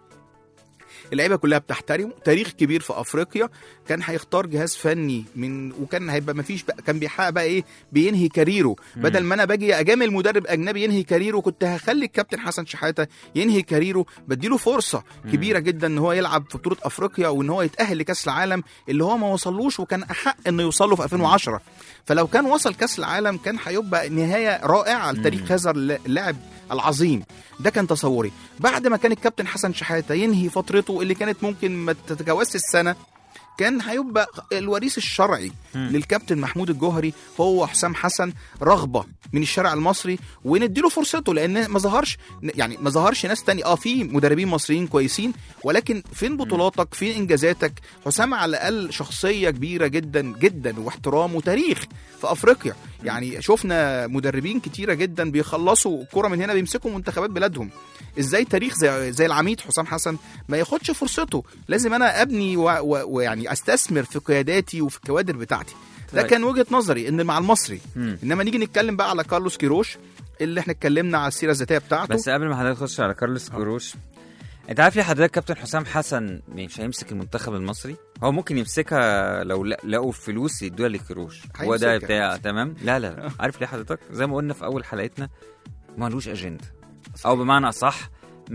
اللعيبه كلها بتحترمه تاريخ كبير في افريقيا كان هيختار جهاز فني من وكان هيبقى مفيش بقى كان بيحقق بقى ايه بينهي كاريره بدل ما انا باجي اجامل مدرب اجنبي ينهي كاريره كنت هخلي الكابتن حسن شحاته ينهي كاريره بديله فرصه كبيره جدا ان هو يلعب في بطوله افريقيا وان هو يتاهل لكاس العالم اللي هو ما وصلوش وكان احق انه يوصل له في 2010 فلو كان وصل كاس العالم كان هيبقى نهايه رائعه لتاريخ هذا اللاعب العظيم ده كان تصوري بعد ما كان الكابتن حسن شحاته ينهي فترته اللي كانت ممكن ما تتجاوزش السنه كان هيبقى الوريث الشرعي للكابتن محمود الجوهري هو حسام حسن رغبه من الشارع المصري ونديله فرصته لان ما ظهرش يعني ما ظهرش ناس تاني اه في مدربين مصريين كويسين ولكن فين بطولاتك فين انجازاتك حسام على الاقل شخصيه كبيره جدا جدا واحترام وتاريخ في افريقيا يعني شفنا مدربين كتيره جدا بيخلصوا الكره من هنا بيمسكوا منتخبات بلادهم ازاي تاريخ زي زي العميد حسام حسن ما ياخدش فرصته لازم انا ابني و- و- ويعني استثمر في قياداتي وفي الكوادر بتاعتي ده طيب. كان وجهه نظري ان مع المصري مم. انما نيجي نتكلم بقى على كارلوس كيروش اللي احنا اتكلمنا على السيره الذاتيه بتاعته بس قبل ما حضرتك تخش على كارلوس كروش انت عارف ليه حضرتك كابتن حسام حسن مش هيمسك المنتخب المصري هو ممكن يمسكها لو لا- لقوا فلوس يدوها لكروش هو ده هيمسكها. بتاع تمام لا لا لا. عارف ليه حضرتك زي ما قلنا في اول حلقتنا ملهوش اجنده او بمعنى اصح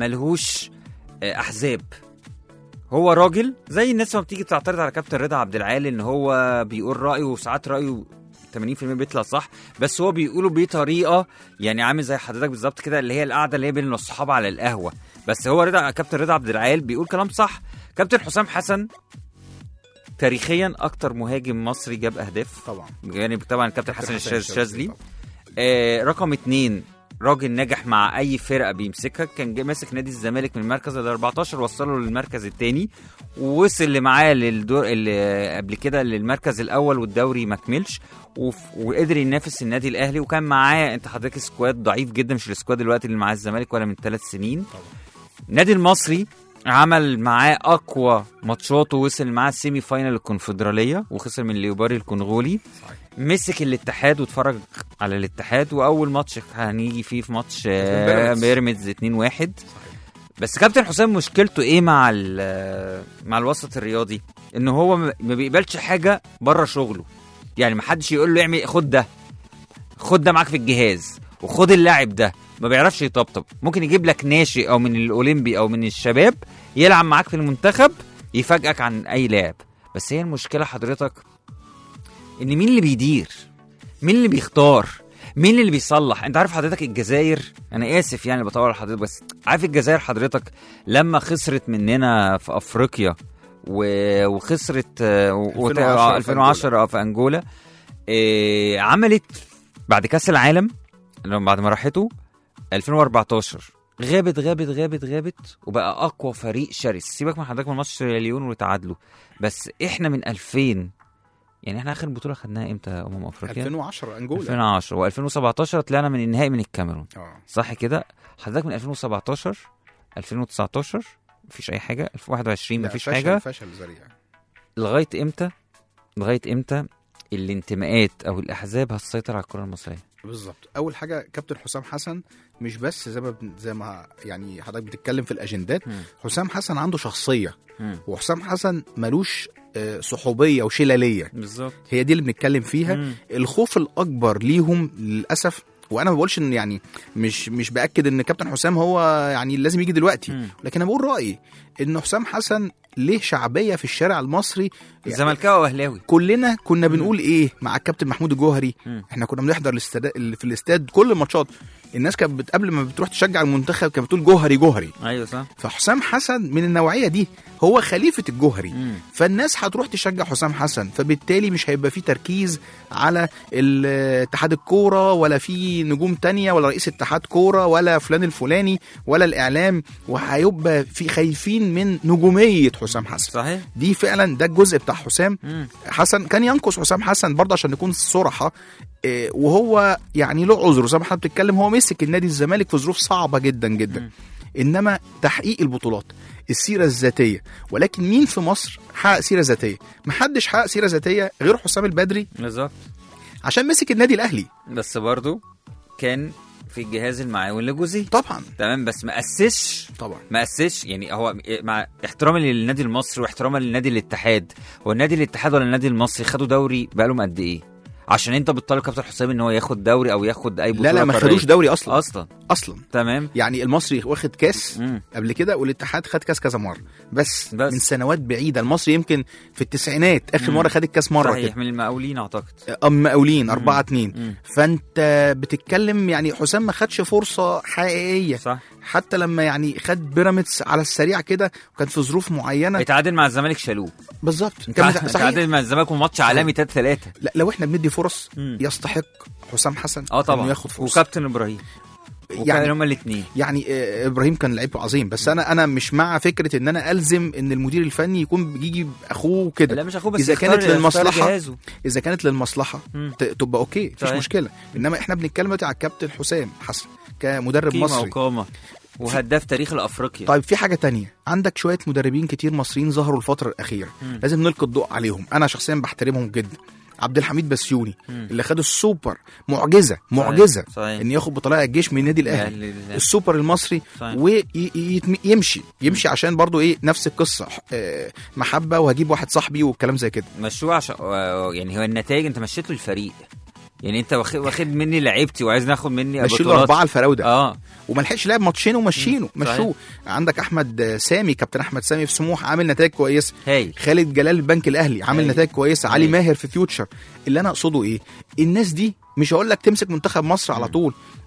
ملهوش آه، احزاب هو راجل زي الناس ما بتيجي تعترض على كابتن رضا عبد العال ان هو بيقول رايه وساعات رايه 80% بيطلع صح بس هو بيقوله بطريقه يعني عامل زي حضرتك بالظبط كده اللي هي القعده اللي هي بين الصحاب على القهوه بس هو رضا كابتن رضا عبد العال بيقول كلام صح كابتن حسام حسن تاريخيا اكتر مهاجم مصري جاب اهداف طبعا يعني طبعا كابتن حسن حسن الشاذ- الشاذلي طبعاً. آه رقم اتنين راجل ناجح مع اي فرقه بيمسكها كان جاي ماسك نادي الزمالك من المركز ال 14 وصله للمركز الثاني ووصل اللي معاه للدور اللي قبل كده للمركز الاول والدوري ما كملش وف- وقدر ينافس النادي الاهلي وكان معاه انت حضرتك سكواد ضعيف جدا مش السكواد دلوقتي اللي معاه الزمالك ولا من ثلاث سنين النادي المصري عمل معاه اقوى ماتشاته وصل معاه السيمي فاينل الكونفدراليه وخسر من ليوباري الكونغولي مسك الاتحاد واتفرج على الاتحاد واول ماتش هنيجي فيه في ماتش آه، بيراميدز. بيراميدز 2-1 بس كابتن حسام مشكلته ايه مع ال- مع الوسط الرياضي ان هو ما ما بيقبلش حاجه بره شغله يعني ما حدش يقول له اعمل خد ده خد ده معاك في الجهاز وخد اللاعب ده ما بيعرفش يطبطب ممكن يجيب لك ناشئ او من الاولمبي او من الشباب يلعب معاك في المنتخب يفاجئك عن اي لاعب بس هي المشكله حضرتك ان مين اللي بيدير مين اللي بيختار مين اللي بيصلح انت عارف حضرتك الجزائر انا اسف يعني بطول على حضرتك بس عارف الجزائر حضرتك لما خسرت مننا في افريقيا و... وخسرت آه، و- 2010 في 2010 في انجولا إيه عملت بعد كاس العالم لما بعد ما راحته 2014 غابت غابت غابت غابت وبقى اقوى فريق شرس سيبك من حضرتك من ماتش ليون وتعادلوا بس احنا من 2000 يعني احنا اخر بطوله خدناها امتى يا امم افريقيا 2010 انجولا 2010 و2017 طلعنا من النهائي من الكاميرون اه صح كده حضرتك من 2017 2019 مفيش اي حاجه 2021 لا، مفيش فشل- حاجه فشل ذريع لغايه امتى لغايه امتى الانتماءات او الاحزاب هتسيطر على الكره المصريه بالظبط اول حاجه كابتن حسام حسن مش بس زي ما بن- زي ما يعني حضرتك بتتكلم في الاجندات مم. حسام حسن عنده شخصيه مم. وحسام حسن ملوش آه، صحوبيه وشلاليه بالظبط هي دي اللي بنتكلم فيها مم. الخوف الاكبر ليهم للاسف وانا ما بقولش ان يعني مش مش باكد ان كابتن حسام هو يعني لازم يجي دلوقتي مم. لكن انا بقول رايي ان حسام حسن ليه شعبيه في الشارع المصري يعني زملكاوي واهلاوي كلنا كنا بنقول ايه مع الكابتن محمود الجوهري مم. احنا كنا بنحضر الاستاد في الاستاد كل الماتشات الناس كانت بت- قبل ما بتروح تشجع المنتخب كانت بتقول جوهري جوهري ايوه صح فحسام حسن من النوعيه دي هو خليفه الجوهري مم. فالناس هتروح تشجع حسام حسن فبالتالي مش هيبقى في تركيز على ال- اتحاد الكوره ولا في نجوم تانية ولا رئيس اتحاد كوره ولا فلان الفلاني ولا الاعلام وهيبقى في خايفين من نجوميه حسام حسن صحيح دي فعلا ده الجزء بتاع حسام مم. حسن كان ينقص حسام حسن برضه عشان نكون صراحه إيه، وهو يعني له عذر زي ما احنا بنتكلم هو مسك النادي الزمالك في ظروف صعبه جدا جدا مم. انما تحقيق البطولات السيره الذاتيه ولكن مين في مصر حقق سيره ذاتيه محدش حقق سيره ذاتيه غير حسام البدري بالظبط عشان مسك النادي الاهلي بس برضو كان في الجهاز المعاون لجوزيه طبعا تمام بس ما اسسش طبعا ما اسسش يعني هو مع احترامي للنادي المصري واحترامي للنادي الاتحاد هو النادي الاتحاد ولا النادي المصري خدوا دوري بقالهم قد ايه عشان انت بتطالب كابتن حسام ان هو ياخد دوري او ياخد اي بطوله لا لا ما قارية. خدوش دوري اصلا اصلا اصلا تمام يعني المصري واخد كاس مم. قبل كده والاتحاد خد كاس كذا مره بس, بس. من سنوات بعيده المصري يمكن في التسعينات اخر مم. مره خد الكاس مره كده صحيح من المقاولين اعتقد ام مقاولين 4 2 مم. فانت بتتكلم يعني حسام ما خدش فرصه حقيقيه صح حتى لما يعني خد بيراميدز على السريع كده وكان في ظروف معينه اتعادل مع الزمالك شالوه بالظبط كان اتعادل صحيح اتعادل مع الزمالك وماتش عالمي 3 3 لا لو احنا بندي فرص مم. يستحق حسام حسن اه طبعا انه ياخد فرصه وكابتن ابراهيم وكان يعني هما الاثنين يعني آه، ابراهيم كان لعيب عظيم بس انا انا مش مع فكره ان انا الزم ان المدير الفني يكون بيجي باخوه كده لا مش اخوه بس إذا يختار- كانت يختار للمصلحة، جهازه. اذا كانت للمصلحه مم. ت- تبقى اوكي مفيش صحيح. مشكله انما احنا بنتكلم دلوقتي على الكابتن حسام حسن كمدرب قيمه مصري وقامه وهداف تاريخ الافريقيا طيب في حاجه تانية عندك شويه مدربين كتير مصريين ظهروا الفتره الاخيره مم. لازم نلقي الضوء عليهم انا شخصيا بحترمهم جدا عبد الحميد بسيوني مم. اللي خد السوبر معجزه معجزه صحيح ان ياخد بطلاء الجيش من النادي الاهلي الأهلي لله. السوبر المصري صحيح. ويمشي يمشي عشان برضو ايه نفس القصه آه، محبه وهجيب واحد صاحبي والكلام زي كده مشوه عشان آه، يعني هو النتائج انت مشيت له الفريق يعني انت واخد واخد مني لعيبتي وعايز ناخد مني مشي له بطولات. اربعه الفراوده اه وما لحقش لعب ماتشين ومشينه مم، صحيح. مشوه عندك احمد آه، سامي كابتن احمد سامي في سموح عامل نتائج كويسه هايل خالد جلال البنك الاهلي عامل أيوة. نتائج كويسه علي أيوة. ماهر في فيوتشر اللي انا اقصده ايه الناس دي مش هقول لك تمسك منتخب مصر على طول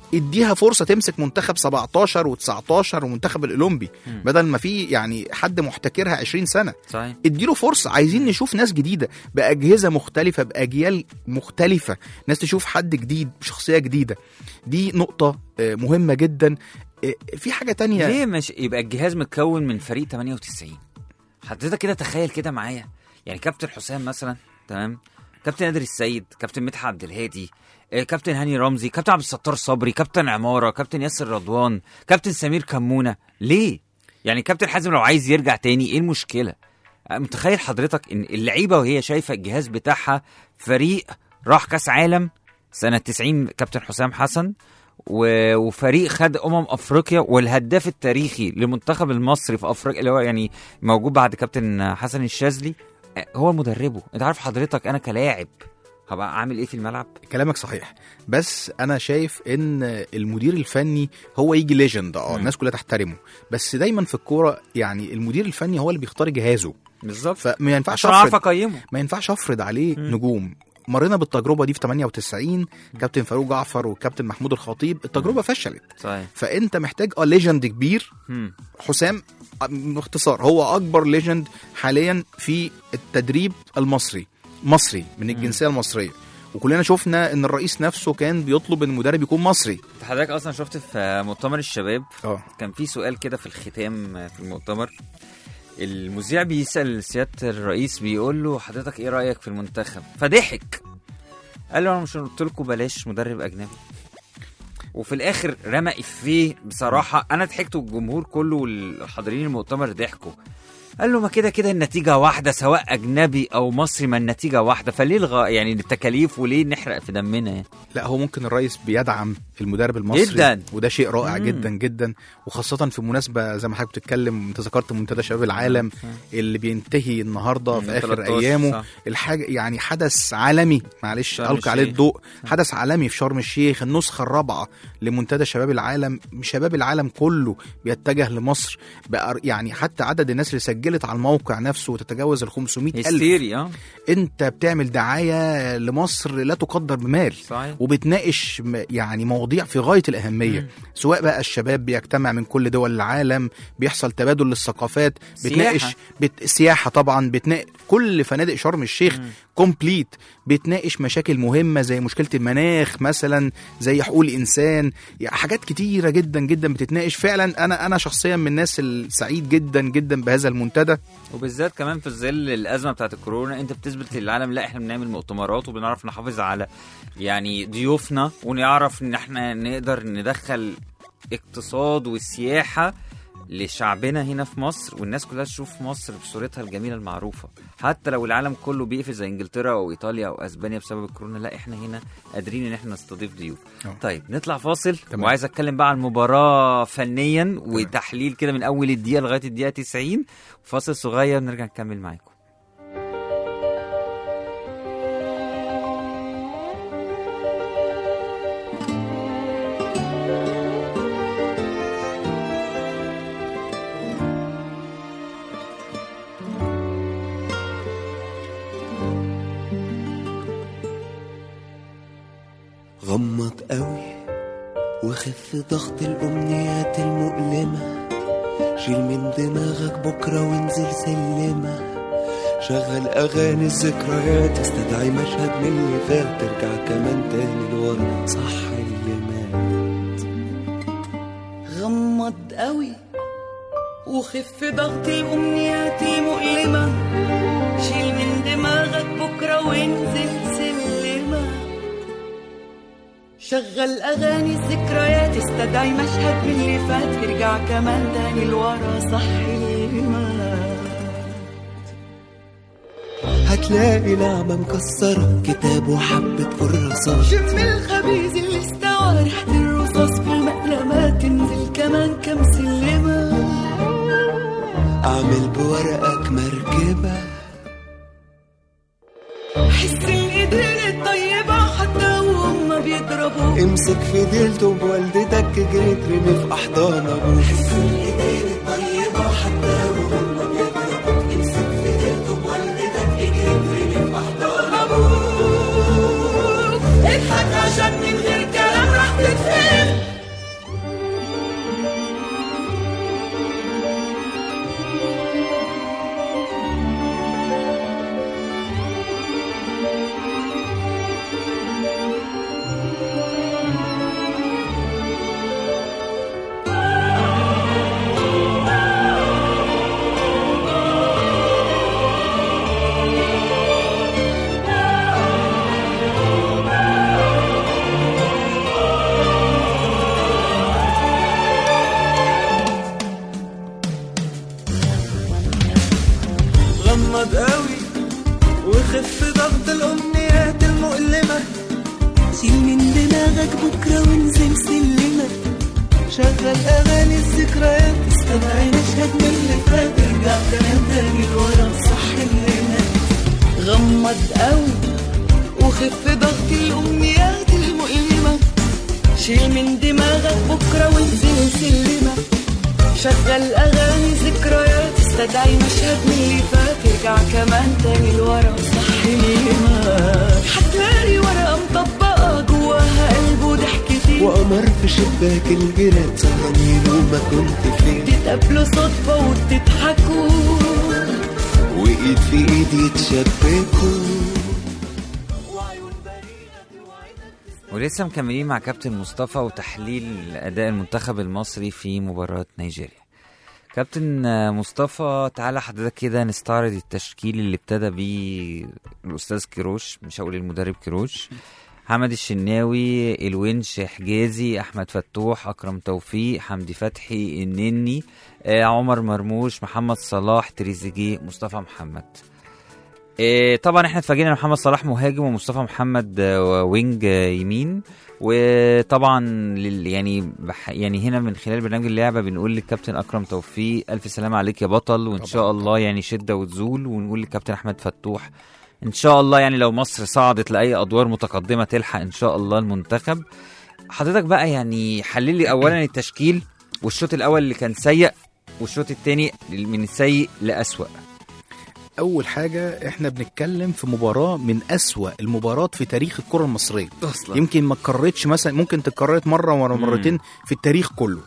اديها فرصه تمسك منتخب 17 و19 ومنتخب الاولمبي مم. بدل ما في يعني حد محتكرها 20 سنه صحيح اديله فرصه عايزين نشوف ناس جديده باجهزه مختلفه باجيال مختلفه ناس تشوف حد جديد بشخصيه جديده دي نقطه آه، مهمه جدا آه، في حاجه تانية ليه مش يبقى الجهاز متكون من فريق 98 حضرتك كده تخيل كده معايا يعني كابتن حسام مثلا تمام كابتن نادر السيد كابتن مدحت عبد الهادي آه، كابتن هاني رمزي كابتن عبد الستار صبري كابتن عماره كابتن ياسر رضوان كابتن سمير كمونه ليه يعني كابتن حازم لو عايز يرجع تاني ايه المشكله آه، متخيل حضرتك ان اللعيبه وهي شايفه الجهاز بتاعها فريق راح كاس عالم سنه 90 كابتن حسام حسن و- وفريق خد امم افريقيا والهداف التاريخي للمنتخب المصري في افريقيا اللي هو يعني موجود بعد كابتن حسن الشاذلي آه، هو مدربه انت عارف حضرتك انا كلاعب هبقى عامل ايه في الملعب كلامك صحيح بس انا شايف ان المدير الفني هو يجي ليجند اه مم. الناس كلها تحترمه بس دايما في الكوره يعني المدير الفني هو اللي بيختار جهازه بالظبط فما ينفعش عشان اعرف افرض اقيمه ما ينفعش افرض عليه مم. نجوم مرينا بالتجربه دي في 98 كابتن فاروق جعفر وكابتن محمود الخطيب التجربه فشلت صحيح فانت محتاج اه ليجند كبير مم. حسام باختصار هو اكبر ليجند حاليا في التدريب المصري مصري من الجنسيه المصريه وكلنا شفنا ان الرئيس نفسه كان بيطلب ان المدرب يكون مصري حضرتك اصلا شفت في مؤتمر الشباب اه كان في سؤال كده في الختام في المؤتمر المذيع بيسال سياده الرئيس بيقول له حضرتك ايه رايك في المنتخب فضحك قال له انا مش قلت لكم بلاش مدرب اجنبي وفي الاخر رمى افيه بصراحه انا ضحكت والجمهور كله والحاضرين المؤتمر ضحكوا قال له ما كده كده النتيجة واحدة سواء أجنبي أو مصري ما النتيجة واحدة فليه الغ... يعني التكاليف وليه نحرق في دمنا يعني لا هو ممكن الرئيس بيدعم المدرب المصري جداً. وده شيء رائع مم. جدا جدا وخاصة في مناسبة زي ما حضرتك بتتكلم انت ذكرت منتدى شباب العالم اللي بينتهي النهارده مم، في اخر 13 ايامه صح. الحاجة يعني حدث عالمي معلش شرم القي عليه الشيخ. الضوء حدث عالمي في شرم الشيخ النسخة الرابعة لمنتدى شباب العالم شباب العالم كله بيتجه لمصر بقى يعني حتى عدد الناس اللي سجلت على الموقع نفسه تتجاوز ال 500 ألف هستيري اه انت بتعمل دعاية لمصر لا تقدر بمال صحيح وبتناقش م- يعني مواضيع في غايه الاهميه مم. سواء بقى الشباب بيجتمع من كل دول العالم بيحصل تبادل للثقافات بتناقش سياحة. بت... سياحه طبعا بتناقش كل فنادق شرم الشيخ مم. كومبليت بتناقش مشاكل مهمه زي مشكله المناخ مثلا زي حقوق الانسان يعني حاجات كتيره جدا جدا بتتناقش فعلا انا انا شخصيا من الناس السعيد جدا جدا بهذا المنتدى وبالذات كمان في ظل الازمه بتاعت الكورونا انت بتثبت للعالم لا احنا بنعمل مؤتمرات وبنعرف نحافظ على يعني ضيوفنا ونعرف ان احنا نقدر ندخل اقتصاد والسياحه لشعبنا هنا في مصر والناس كلها تشوف مصر بصورتها الجميله المعروفه حتى لو العالم كله بيقفل زي انجلترا او ايطاليا او اسبانيا بسبب الكورونا لا احنا هنا قادرين ان احنا نستضيف ضيوف أه. طيب نطلع فاصل تمام. وعايز اتكلم بقى عن المباراه فنيا وتحليل كده من اول الدقيقه لغايه الدقيقه 90 فاصل صغير نرجع نكمل معاكم غمض قوي وخف ضغط الأمنيات المؤلمة شيل من دماغك بكرة وانزل سلمة شغل أغاني الذكريات استدعي مشهد من اللي فات ترجع كمان تاني لورا صح اللي مات غمض قوي وخف ضغط الأمنيات المؤلمة شيل من دماغك بكرة وانزل سلمة شغل أغاني الذكريات استدعي مشهد من اللي فات ارجع كمان تاني لورا صح اللي مات هتلاقي نعمة مكسرة كتاب وحبة كراسات شم الخبيز اللي استوى ريحة الرصاص في المقلمات تنزل كمان كم سلمة أعمل بورقك مركبة حس الايدين الطيبة حتى وهم بيضربوا امسك في ديلته بوالدتك جري ترمي في أحضان أبوك ابوك اضحك عشان من غير كلام راح تتفهم شغل اغاني الذكريات استمعي مشهد من اللي فات ارجع كمان تاني لورا صح اللي مات غمض قوي وخف ضغط الامنيات المؤلمه شيل من دماغك بكره وانزل سلمه شغل اغاني ذكريات استدعي مشهد من اللي فات ارجع كمان تاني لورا صح اللي مات هتلاقي ورقه مطبقه جواها قلب وضحكتين وقمر في شباك الجيران سهرانين وما كنت فين تتقابلوا صدفه وتضحكوا وايد في ايد يتشبكوا ولسه مكملين مع كابتن مصطفى وتحليل اداء المنتخب المصري في مباراه نيجيريا كابتن آه، مصطفى تعالى حضرتك كده نستعرض التشكيل اللي ابتدى بيه الاستاذ كيروش مش هقول المدرب كيروش حمد الشناوي الونش حجازي احمد فتوح اكرم توفيق حمدي فتحي النني آه، عمر مرموش محمد صلاح تريزيجيه مصطفى محمد آه، طبعا احنا اتفاجئنا ان محمد صلاح مهاجم ومصطفى محمد آه، وينج آه، يمين وطبعا لل- يعني بح يعني هنا من خلال برنامج اللعبه بنقول للكابتن اكرم توفيق الف سلامه عليك يا بطل وان طبعاً. شاء الله يعني شده وتزول ونقول للكابتن احمد فتوح ان شاء الله يعني لو مصر صعدت لاي ادوار متقدمه تلحق ان شاء الله المنتخب حضرتك بقى يعني حلل لي اولا التشكيل والشوط الاول اللي كان سيء والشوط الثاني من السيء لاسوأ اول حاجه احنا بنتكلم في مباراه من اسوا المباريات في تاريخ الكره المصريه اصلا يمكن ما اتكررتش مثلا ممكن تتكررت مره ولا مم. مرتين في التاريخ كله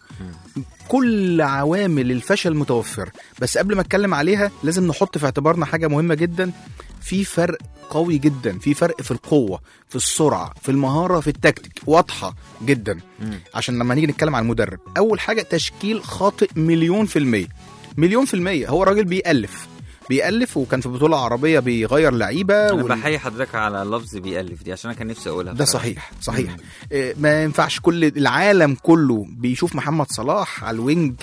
كل عوامل الفشل متوفره بس قبل ما اتكلم عليها لازم نحط في اعتبارنا حاجه مهمه جدا في فرق قوي جدا في فرق في القوه في السرعه في المهاره في التكتيك واضحه جدا مم. عشان لما نيجي نتكلم عن المدرب اول حاجه تشكيل خاطئ مليون في الميه مليون في الميه هو راجل بيألف بيألف وكان في بطوله عربيه بيغير لعيبه انا وال- بحيي حضرتك على لفظ بيألف دي عشان انا كان نفسي اقولها ده بصراحة. صحيح صحيح مم. إيه، ما ينفعش كل العالم كله بيشوف محمد صلاح على الوينج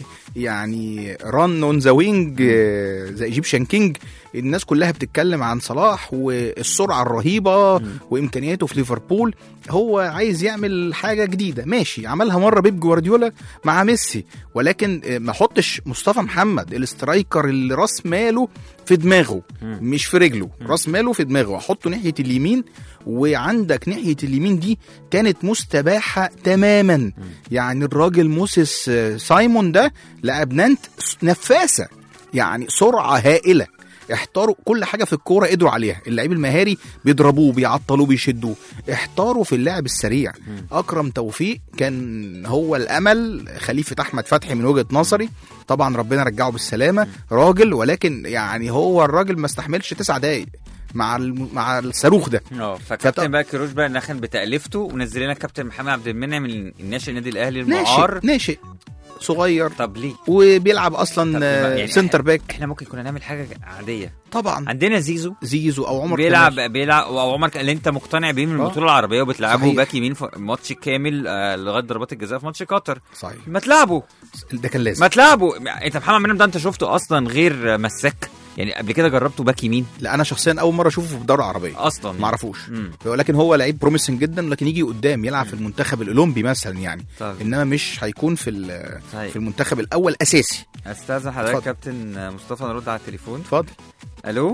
يعني ران اون ذا وينج ذا ايجيبشن كينج الناس كلها بتتكلم عن صلاح والسرعه الرهيبه وامكانياته في ليفربول هو عايز يعمل حاجه جديده ماشي عملها مره بيب جوارديولا مع ميسي ولكن إيه، ما حطش مصطفى محمد الاسترايكر اللي راس ماله في دماغه مش في رجله راس ماله في دماغه احطه ناحيه اليمين وعندك ناحيه اليمين دي كانت مستباحه تماما يعني الراجل موسيس آه، سايمون ده لاعب نانت س- نفاسه يعني سرعه هائله احتاروا كل حاجه في الكوره قدروا عليها اللعيب المهاري بيضربوه بيعطلوه بيشدوه احتاروا في اللعب السريع اكرم توفيق كان هو الامل خليفه احمد فتحي من وجهه نظري طبعا ربنا رجعه بالسلامه راجل ولكن يعني هو الراجل ما استحملش تسع دقايق مع الم... مع الصاروخ ده اه فكابتن فط- بقى كيروش بقى نخن بتألفته ونزل لنا كابتن محمد عبد المنعم الناشئ النادي الاهلي ناشئ المعار ناشئ صغير طب ليه؟ وبيلعب طب اصلا آه، يعني سنتر باك احنا ممكن كنا نعمل حاجه عاديه طبعا عندنا زيزو زيزو او عمر بيلعب كمال. بيلعب او عمر ك- اللي انت مقتنع بيه من آه. البطوله العربيه وبتلعبه صحيح. باك يمين في ماتش كامل آه، لغايه ضربات الجزاء في ماتش قطر صحيح ما تلعبه ده كان لازم ما تلعبه انت محمد منعم ده انت شفته اصلا غير مساك يعني قبل كده جربته باك يمين لا انا شخصيا اول مره اشوفه في الدوره العربيه اصلا ما اعرفوش مم. ولكن هو لعيب بروميسنج جدا لكن يجي قدام يلعب في المنتخب الاولمبي مثلا يعني طب انما مش هيكون في ال- طيب. في المنتخب الاول اساسي استاذن حضرتك اتفضل. كابتن مصطفى نرد على التليفون اتفضل الو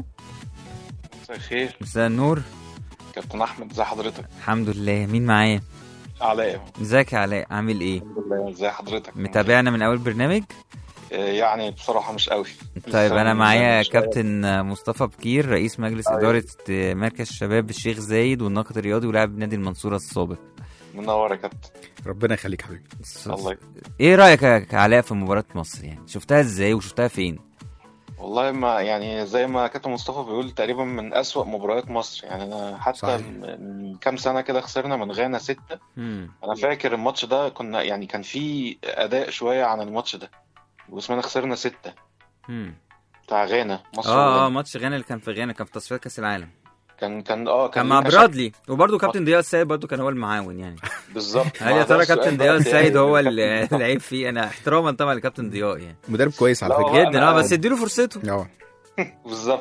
مساء الخير مساء النور كابتن احمد ازي حضرتك الحمد لله مين معايا علاء ازيك يا علاء عامل ايه الحمد لله ازي حضرتك متابعنا من اول برنامج آه، يعني بصراحه مش قوي طيب لسه انا من- معايا مش قوي. كابتن مصطفى بكير رئيس مجلس أيوة. اداره مركز شباب الشيخ زايد والناقد الرياضي ولاعب نادي المنصوره السابق منور يا كابتن ربنا يخليك حبيبي الله ي- ايه رايك يا علاء في مباراه مصر يعني شفتها ازاي وشفتها فين والله ما يعني زي ما كابتن مصطفى بيقول تقريبا من أسوأ مباريات مصر يعني انا حتى صحيح. من كام سنه كده خسرنا من غانا ستة مم. انا فاكر الماتش ده كنا يعني كان في اداء شويه عن الماتش ده واسمنا خسرنا ستة مم. بتاع غانا مصر اه اه وغانا. ماتش غانا اللي كان في غانا كان في تصفيات كاس العالم كان كان اه كان مع لينا شك- برادلي وبرده كابتن ضياء السيد برده كان هو المعاون يعني بالظبط هل يا ما ده ترى السؤال كابتن بقى ضياء بتاعي. السيد هو اللي اللي فيه انا احتراما طبعا لكابتن ضياء يعني مدرب كويس على لا، فكره هو جدا أنا- اه بس اديله فرصته اه بالظبط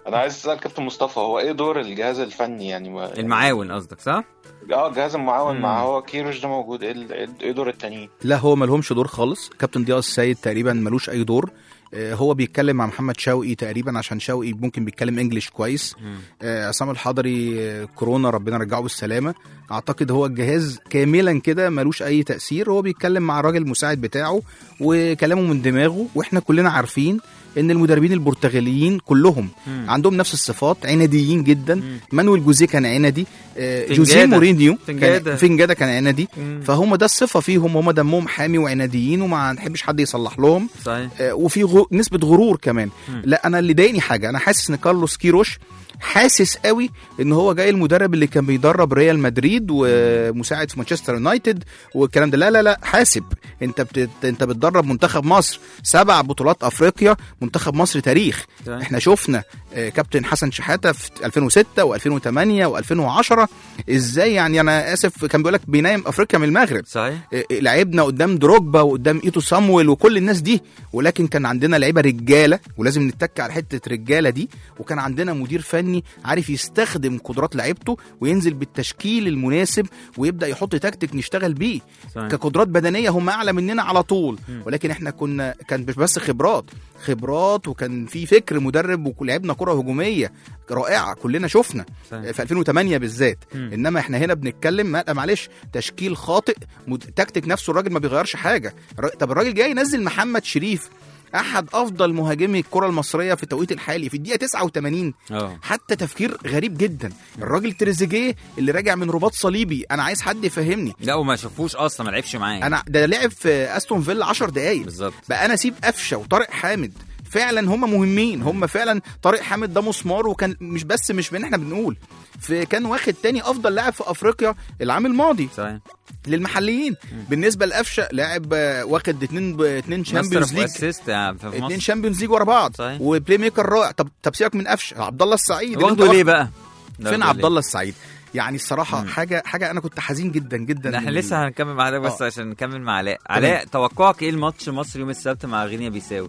انا عايز اسال كابتن مصطفى هو ايه دور الجهاز الفني يعني ما- المعاون قصدك صح؟ اه الجهاز المعاون مم. مع هو كيروش ده موجود ايه ال- ايه دور التانيين لا هو ملهمش دور خالص كابتن ضياء السيد تقريبا ملوش اي دور آه، هو بيتكلم مع محمد شوقي تقريبا عشان شوقي ممكن بيتكلم انجليش كويس مم. آه، عصام الحضري آه، كورونا ربنا رجعه بالسلامه اعتقد هو الجهاز كاملا كده ملوش اي تاثير هو بيتكلم مع الراجل المساعد بتاعه وكلامه من دماغه واحنا كلنا عارفين ان المدربين البرتغاليين كلهم مم. عندهم نفس الصفات عناديين جدا مم. مانويل جوزيه كان عنادي آه، فنجادة. جوزيه مورينيو فنجادة. كان فنجاده كان عنادي مم. فهم ده الصفه فيهم هم دمهم حامي وعناديين وما نحبش حد يصلح لهم صحيح آه، وفي غو... نسبه غرور كمان مم. لا انا اللي ضايقني حاجه انا حاسس ان كارلوس كيروش حاسس قوي ان هو جاي المدرب اللي كان بيدرب ريال مدريد ومساعد في مانشستر يونايتد والكلام ده لا لا لا حاسب انت بت... انت بتدرب منتخب مصر سبع بطولات افريقيا منتخب مصر تاريخ صحيح. احنا شفنا آه، كابتن حسن شحاته في 2006 و2008 و2010 ازاي يعني انا اسف كان بيقول لك بينام افريقيا من المغرب صحيح إيه، لعبنا قدام دروجبا وقدام ايتو سامويل وكل الناس دي ولكن كان عندنا لعيبه رجاله ولازم نتك على حته رجاله دي وكان عندنا مدير فني عارف يستخدم قدرات لعيبته وينزل بالتشكيل المناسب ويبدا يحط تكتيك نشتغل بيه صحيح. كقدرات بدنيه هم اعلى مننا على طول ولكن احنا كنا كان مش بس خبرات خبرات وكان في فكر مدرب ولعبنا كره هجوميه رائعه كلنا شفنا صحيح. في 2008 بالذات مم. انما احنا هنا بنتكلم ما- معلش تشكيل خاطئ مد- تكتيك نفسه الراجل ما بيغيرش حاجه الر- طب الراجل جاي ينزل محمد شريف احد افضل مهاجمي الكره المصريه في التوقيت الحالي في الدقيقه 89 اه حتى تفكير غريب جدا الراجل تريزيجيه اللي راجع من رباط صليبي انا عايز حد يفهمني لا وما شافوش اصلا ما لعبش معاه انا ده لعب في استون فيلا 10 دقايق بالظبط بقى انا اسيب قفشه وطارق حامد فعلا هم مهمين هم فعلا طارق حامد ده مسمار وكان مش بس مش من احنا بنقول في كان واخد تاني افضل لاعب في افريقيا العام الماضي صحيح للمحليين بالنسبه لقفشه لاعب آه، واخد اتنين اتنين شامبيونز ليج اسيست في اتنين مصر شامبيونز ليج ورا بعض صحيح. وبلاي ميكر رائع طب طب سيبك من قفشه عبد الله السعيد اللي انت واخده ليه واخد- بقى؟ فين واخده عبد ليه؟ الله السعيد يعني الصراحه مم. حاجه حاجه انا كنت حزين جدا جدا ده احنا من- لسه هنكمل مع ده بس آه. عشان نكمل مع علاء علاء توقعك ايه الماتش مصر يوم السبت مع غينيا بيساو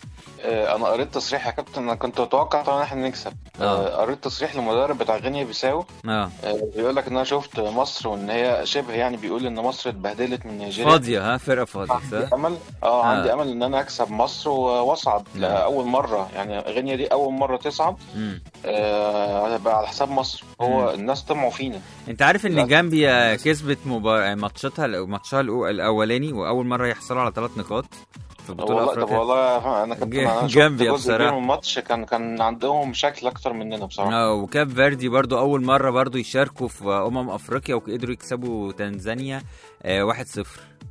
آه، انا قريت تصريح يا كابتن انا كنت متوقع طبعا احنا نكسب آه. آه، قريت تصريح للمدرب بتاع غينيا بيساو اه آه، بيقول لك ان انا شفت مصر وان هي شبه يعني بيقول ان مصر اتبهدلت من نيجيريا فاضيه ها فرقه فاضيه عندي صح؟ امل اه آه. عندي امل ان انا اكسب مصر و- واصعد نعم. لاول مره يعني غينيا دي اول مره تصعد مم. آه هتبقى على حساب مصر هو الناس طمعوا فينا انت عارف ان لا. جامبيا كسبت مبار... ماتشاتها ماتشها الأو- الاولاني واول مره يحصلوا على ثلاث نقاط في بطوله والله طب افريقيا والله انا كنت ج- انا شفت جامبيا جزء كبير بصراحة. من الماتش كان كان عندهم شكل اكتر مننا بصراحه اه وكاب فيردي برضو اول مره برضو يشاركوا في امم افريقيا وقدروا يكسبوا تنزانيا آه 1-0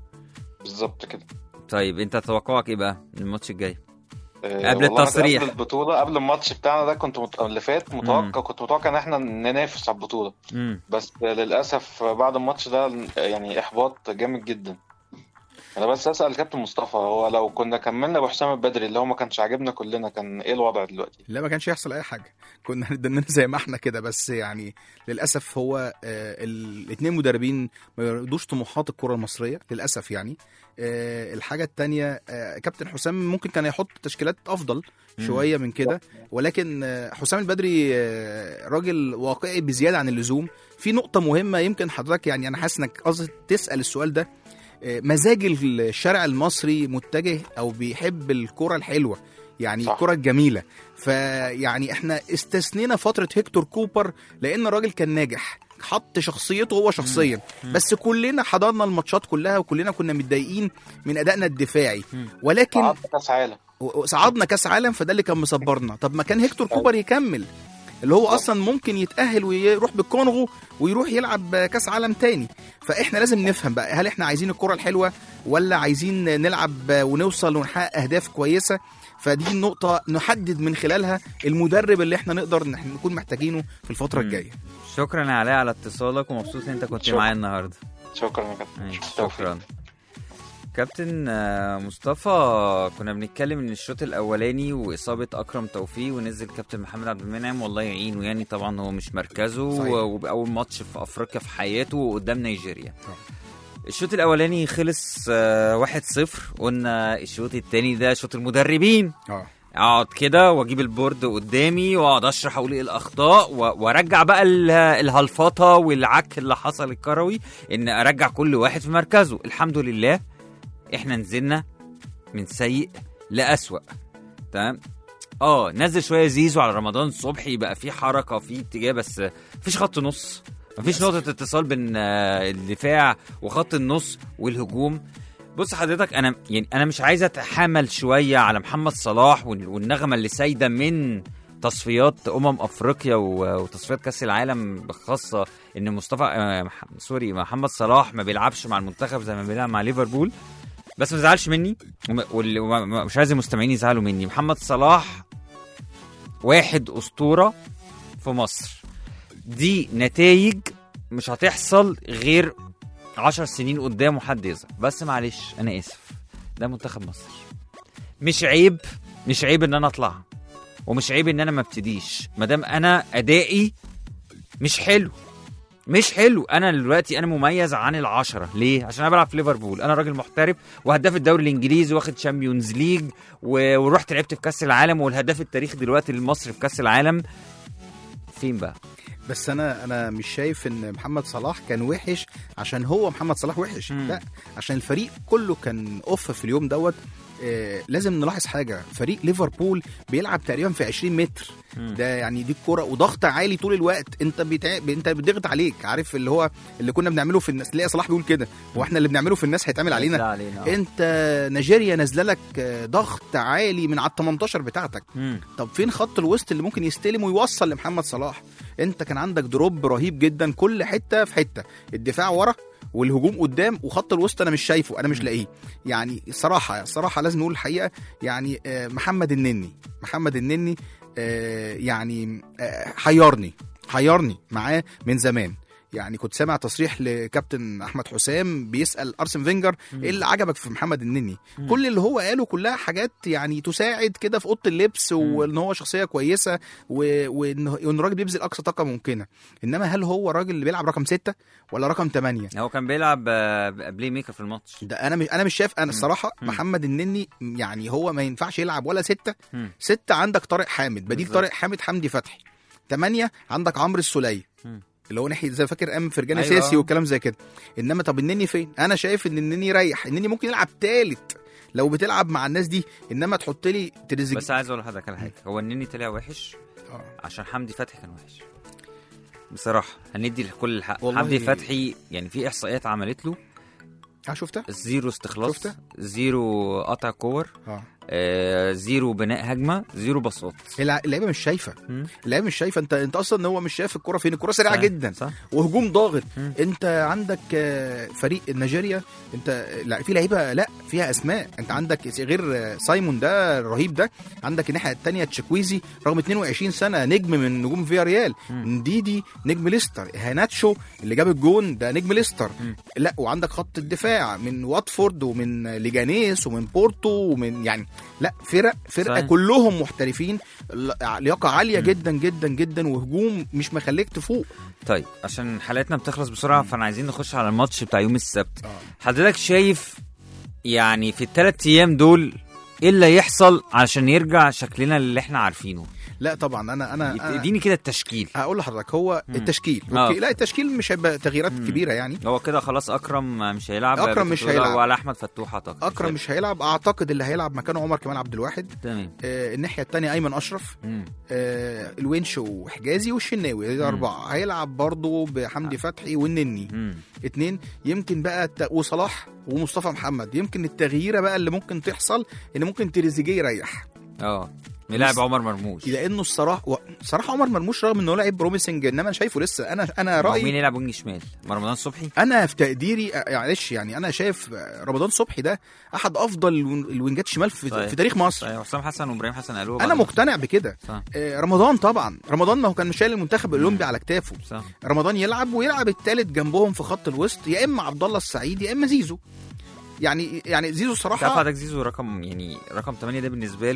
بالظبط كده طيب انت توقعك ايه بقى الماتش الجاي آه، قبل والله التصريح. قبل البطوله قبل الماتش بتاعنا ده كنت مت... اللي فات متوقع كنت متوقع ان احنا ننافس على البطوله امم بس للاسف بعد الماتش ده يعني احباط جامد جدا انا بس اسال كابتن مصطفى هو لو كنا كملنا بحسام البدري اللي هو ما كانش عاجبنا كلنا كان ايه الوضع دلوقتي لا ما كانش يحصل اي حاجه كنا هندننا زي ما احنا كده بس يعني للاسف هو الاثنين مدربين ما يرضوش طموحات الكره المصريه للاسف يعني آه، الحاجه الثانيه كابتن حسام ممكن كان يحط تشكيلات افضل مم. شويه من كده ولكن آه، حسام البدري آه، راجل واقعي بزياده عن اللزوم في نقطه مهمه يمكن حضرتك يعني انا حاسس انك قصدك تسال السؤال ده آه، مزاج الشارع المصري متجه او بيحب الكره الحلوه يعني صح. الكره الجميله فيعني احنا استثنينا فتره هيكتور كوبر لان الراجل كان ناجح حط شخصيته هو شخصيا بس كلنا حضرنا الماتشات كلها وكلنا كنا متضايقين من ادائنا الدفاعي ولكن صعدنا كاس عالم و- صعدنا كاس عالم فده اللي كان مصبرنا طب ما كان هيكتور كوبر يكمل اللي هو اصلا ممكن يتاهل ويروح بالكونغو ويروح يلعب كاس عالم تاني فاحنا لازم نفهم بقى هل احنا عايزين الكره الحلوه ولا عايزين نلعب ونوصل ونحقق اهداف كويسه فدي النقطة نحدد من خلالها المدرب اللي احنا نقدر إن احنا نكون محتاجينه في الفترة مم. الجاية. شكرا يا علاء على اتصالك ومبسوط ان انت كنت شكرا. معايا النهارده شكرا يا كابتن ماشي، توفيق. شكرا كابتن آه، مصطفى كنا بنتكلم ان الشوط الاولاني واصابه اكرم توفيق ونزل كابتن محمد عبد المنعم والله يعينه يعني طبعا هو مش مركزه صحيح. و- وباول ماتش في افريقيا في حياته وقدام نيجيريا الشوط الاولاني خلص آه، 1-0 قلنا الشوط الثاني ده شوط المدربين اه اقعد كده واجيب البورد قدامي واقعد اشرح اقول ايه الاخطاء و- وارجع بقى ال- الهلفطه والعك اللي حصل الكروي ان ارجع كل واحد في مركزه الحمد لله احنا نزلنا من سيء لاسوأ تمام اه نزل شويه زيزو على رمضان صبحي بقى في حركه في اتجاه بس مفيش خط نص مفيش نقطه اتصال بين آه، الدفاع وخط النص والهجوم بص حضرتك انا يعني انا مش عايز اتحامل شويه على محمد صلاح وال- والنغمه اللي سايده من تصفيات امم افريقيا و- وتصفيات كاس العالم خاصه ان مصطفى آه، مح- سوري محمد صلاح ما بيلعبش مع المنتخب زي ما بيلعب مع ليفربول بس ما تزعلش مني وم- وال- وم- مش عايز المستمعين يزعلوا مني محمد صلاح واحد اسطوره في مصر دي نتائج مش هتحصل غير عشر سنين قدام وحد يظهر بس معلش انا اسف ده منتخب مصر مش عيب مش عيب ان انا اطلع ومش عيب ان انا ما ابتديش ما دام انا ادائي مش حلو مش حلو انا دلوقتي انا مميز عن العشرة ليه عشان انا بلعب في ليفربول انا راجل محترف وهداف الدوري الانجليزي واخد شامبيونز ليج و... ورحت لعبت في كاس العالم والهداف التاريخي دلوقتي لمصر في كاس العالم فين بقى بس انا انا مش شايف ان محمد صلاح كان وحش عشان هو محمد صلاح وحش مم. لا عشان الفريق كله كان اوف في اليوم دوت آه لازم نلاحظ حاجه فريق ليفربول بيلعب تقريبا في 20 متر مم. ده يعني دي الكرة وضغط عالي طول الوقت انت بتع... انت بتضغط عليك عارف اللي هو اللي كنا بنعمله في الناس تلاقي صلاح بيقول كده هو احنا اللي بنعمله في الناس هيتعمل علينا علينا آه. انت نيجيريا نازله لك آه، ضغط عالي من على ال 18 بتاعتك مم. طب فين خط الوسط اللي ممكن يستلم ويوصل لمحمد صلاح انت كان عندك دروب رهيب جدا كل حته في حته الدفاع ورا والهجوم قدام وخط الوسط انا مش شايفه انا مش لاقيه يعني الصراحه الصراحه لازم نقول الحقيقه يعني آه، محمد النني محمد النني آه، يعني آه، حيرني حيرني معاه من زمان يعني كنت سامع تصريح لكابتن احمد حسام بيسال ارسن فينجر ايه اللي عجبك في محمد النني كل اللي هو قاله كلها حاجات يعني تساعد كده في اوضه اللبس وان هو شخصيه كويسه و- وان وإن الراجل بيبذل اقصى طاقه ممكنه انما هل هو الراجل اللي بيلعب رقم ستة ولا رقم ثمانية هو كان بيلعب آه، بلاي ميكر في الماتش ده انا مش انا مش شايف انا الصراحه مم. محمد النني يعني هو ما ينفعش يلعب ولا ستة مم. ستة عندك طارق حامد بديل بالظبط. طارق حامد حمدي فتحي ثمانية عندك عمرو السولية مم. اللي هو ناحيه زي فاكر ام فرجاني أيوة. ساسي والكلام زي كده انما طب النني فين انا شايف ان النني يريح النني ممكن يلعب تالت لو بتلعب مع الناس دي انما تحط لي تريزيجيه بس عايز اقول لحضرتك على حاجه هو النني طلع وحش آه. عشان حمدي فتحي كان وحش بصراحه هندي لكل الحق والله- حمدي فتحي يعني في احصائيات عملت له اه شفتها زيرو استخلاص شفتها؟ زيرو قطع كور اه آه زيرو بناء هجمه زيرو باصات الع- اللعيبه مش شايفه مم. اللعيبه مش شايفه انت انت اصلا ان هو مش شايف الكره فين الكره سريعه صح، جدا صح وهجوم ضاغط مم. انت عندك آه، فريق نيجيريا انت لا في لعيبه لا فيها اسماء انت عندك غير آه، سايمون ده الرهيب ده عندك الناحيه الثانيه تشيكويزي رغم 22 سنه نجم من نجوم فيا ريال نديدي نجم ليستر هاناتشو اللي جاب الجون ده نجم ليستر مم. لا وعندك خط الدفاع من واتفورد ومن ليجانيس ومن بورتو ومن يعني لا فرق فرقه صحيح. كلهم محترفين ل- لياقه عاليه جدا جدا جدا وهجوم مش مخليك تفوق طيب عشان حلقتنا بتخلص بسرعه فانا عايزين نخش على الماتش بتاع يوم السبت آه. حضرتك شايف يعني في الثلاث ايام دول ايه اللي يحصل علشان يرجع شكلنا اللي احنا عارفينه لا طبعا انا انا, أنا اديني كده التشكيل هقول لحضرتك هو مم. التشكيل آه. اوكي لا التشكيل مش هيبقى تغييرات مم. كبيره يعني هو كده خلاص اكرم مش هيلعب أكرم مش بتقول هيلعب. ولا احمد فتوح اعتقد اكرم مش هيلعب اعتقد اللي هيلعب مكانه عمر كمال عبد الواحد تمام آه الناحيه الثانيه ايمن اشرف مم. آه الونش وحجازي والشناوي ده اربعه هيلعب برضه بحمدي فتحي والنني مم. اتنين يمكن بقى الت... وصلاح ومصطفى محمد يمكن التغييره بقى اللي ممكن تحصل ان ممكن تريزيجيه يريح اه يلعب عمر مرموش لانه الصراحه و... صراحه عمر مرموش رغم انه لاعب بروميسنج انما انا شايفه لسه انا انا هو رايي مين يلعب وينج شمال رمضان صبحي انا في تقديري معلش يعني انا شايف رمضان صبحي ده احد افضل الون- الوينجات شمال في, صحيح. في تاريخ مصر صحيح حسام حسن وابراهيم حسن قالوا انا مقتنع بكده صح آه، رمضان طبعا رمضان ما هو كان شايل المنتخب الاولمبي على كتافه صح رمضان يلعب ويلعب الثالث جنبهم في خط الوسط يا اما عبد الله السعيد يا اما زيزو يعني يعني زيزو تعرف صراحه حضرتك زيزو رقم يعني رقم 8 ده بالنسبه له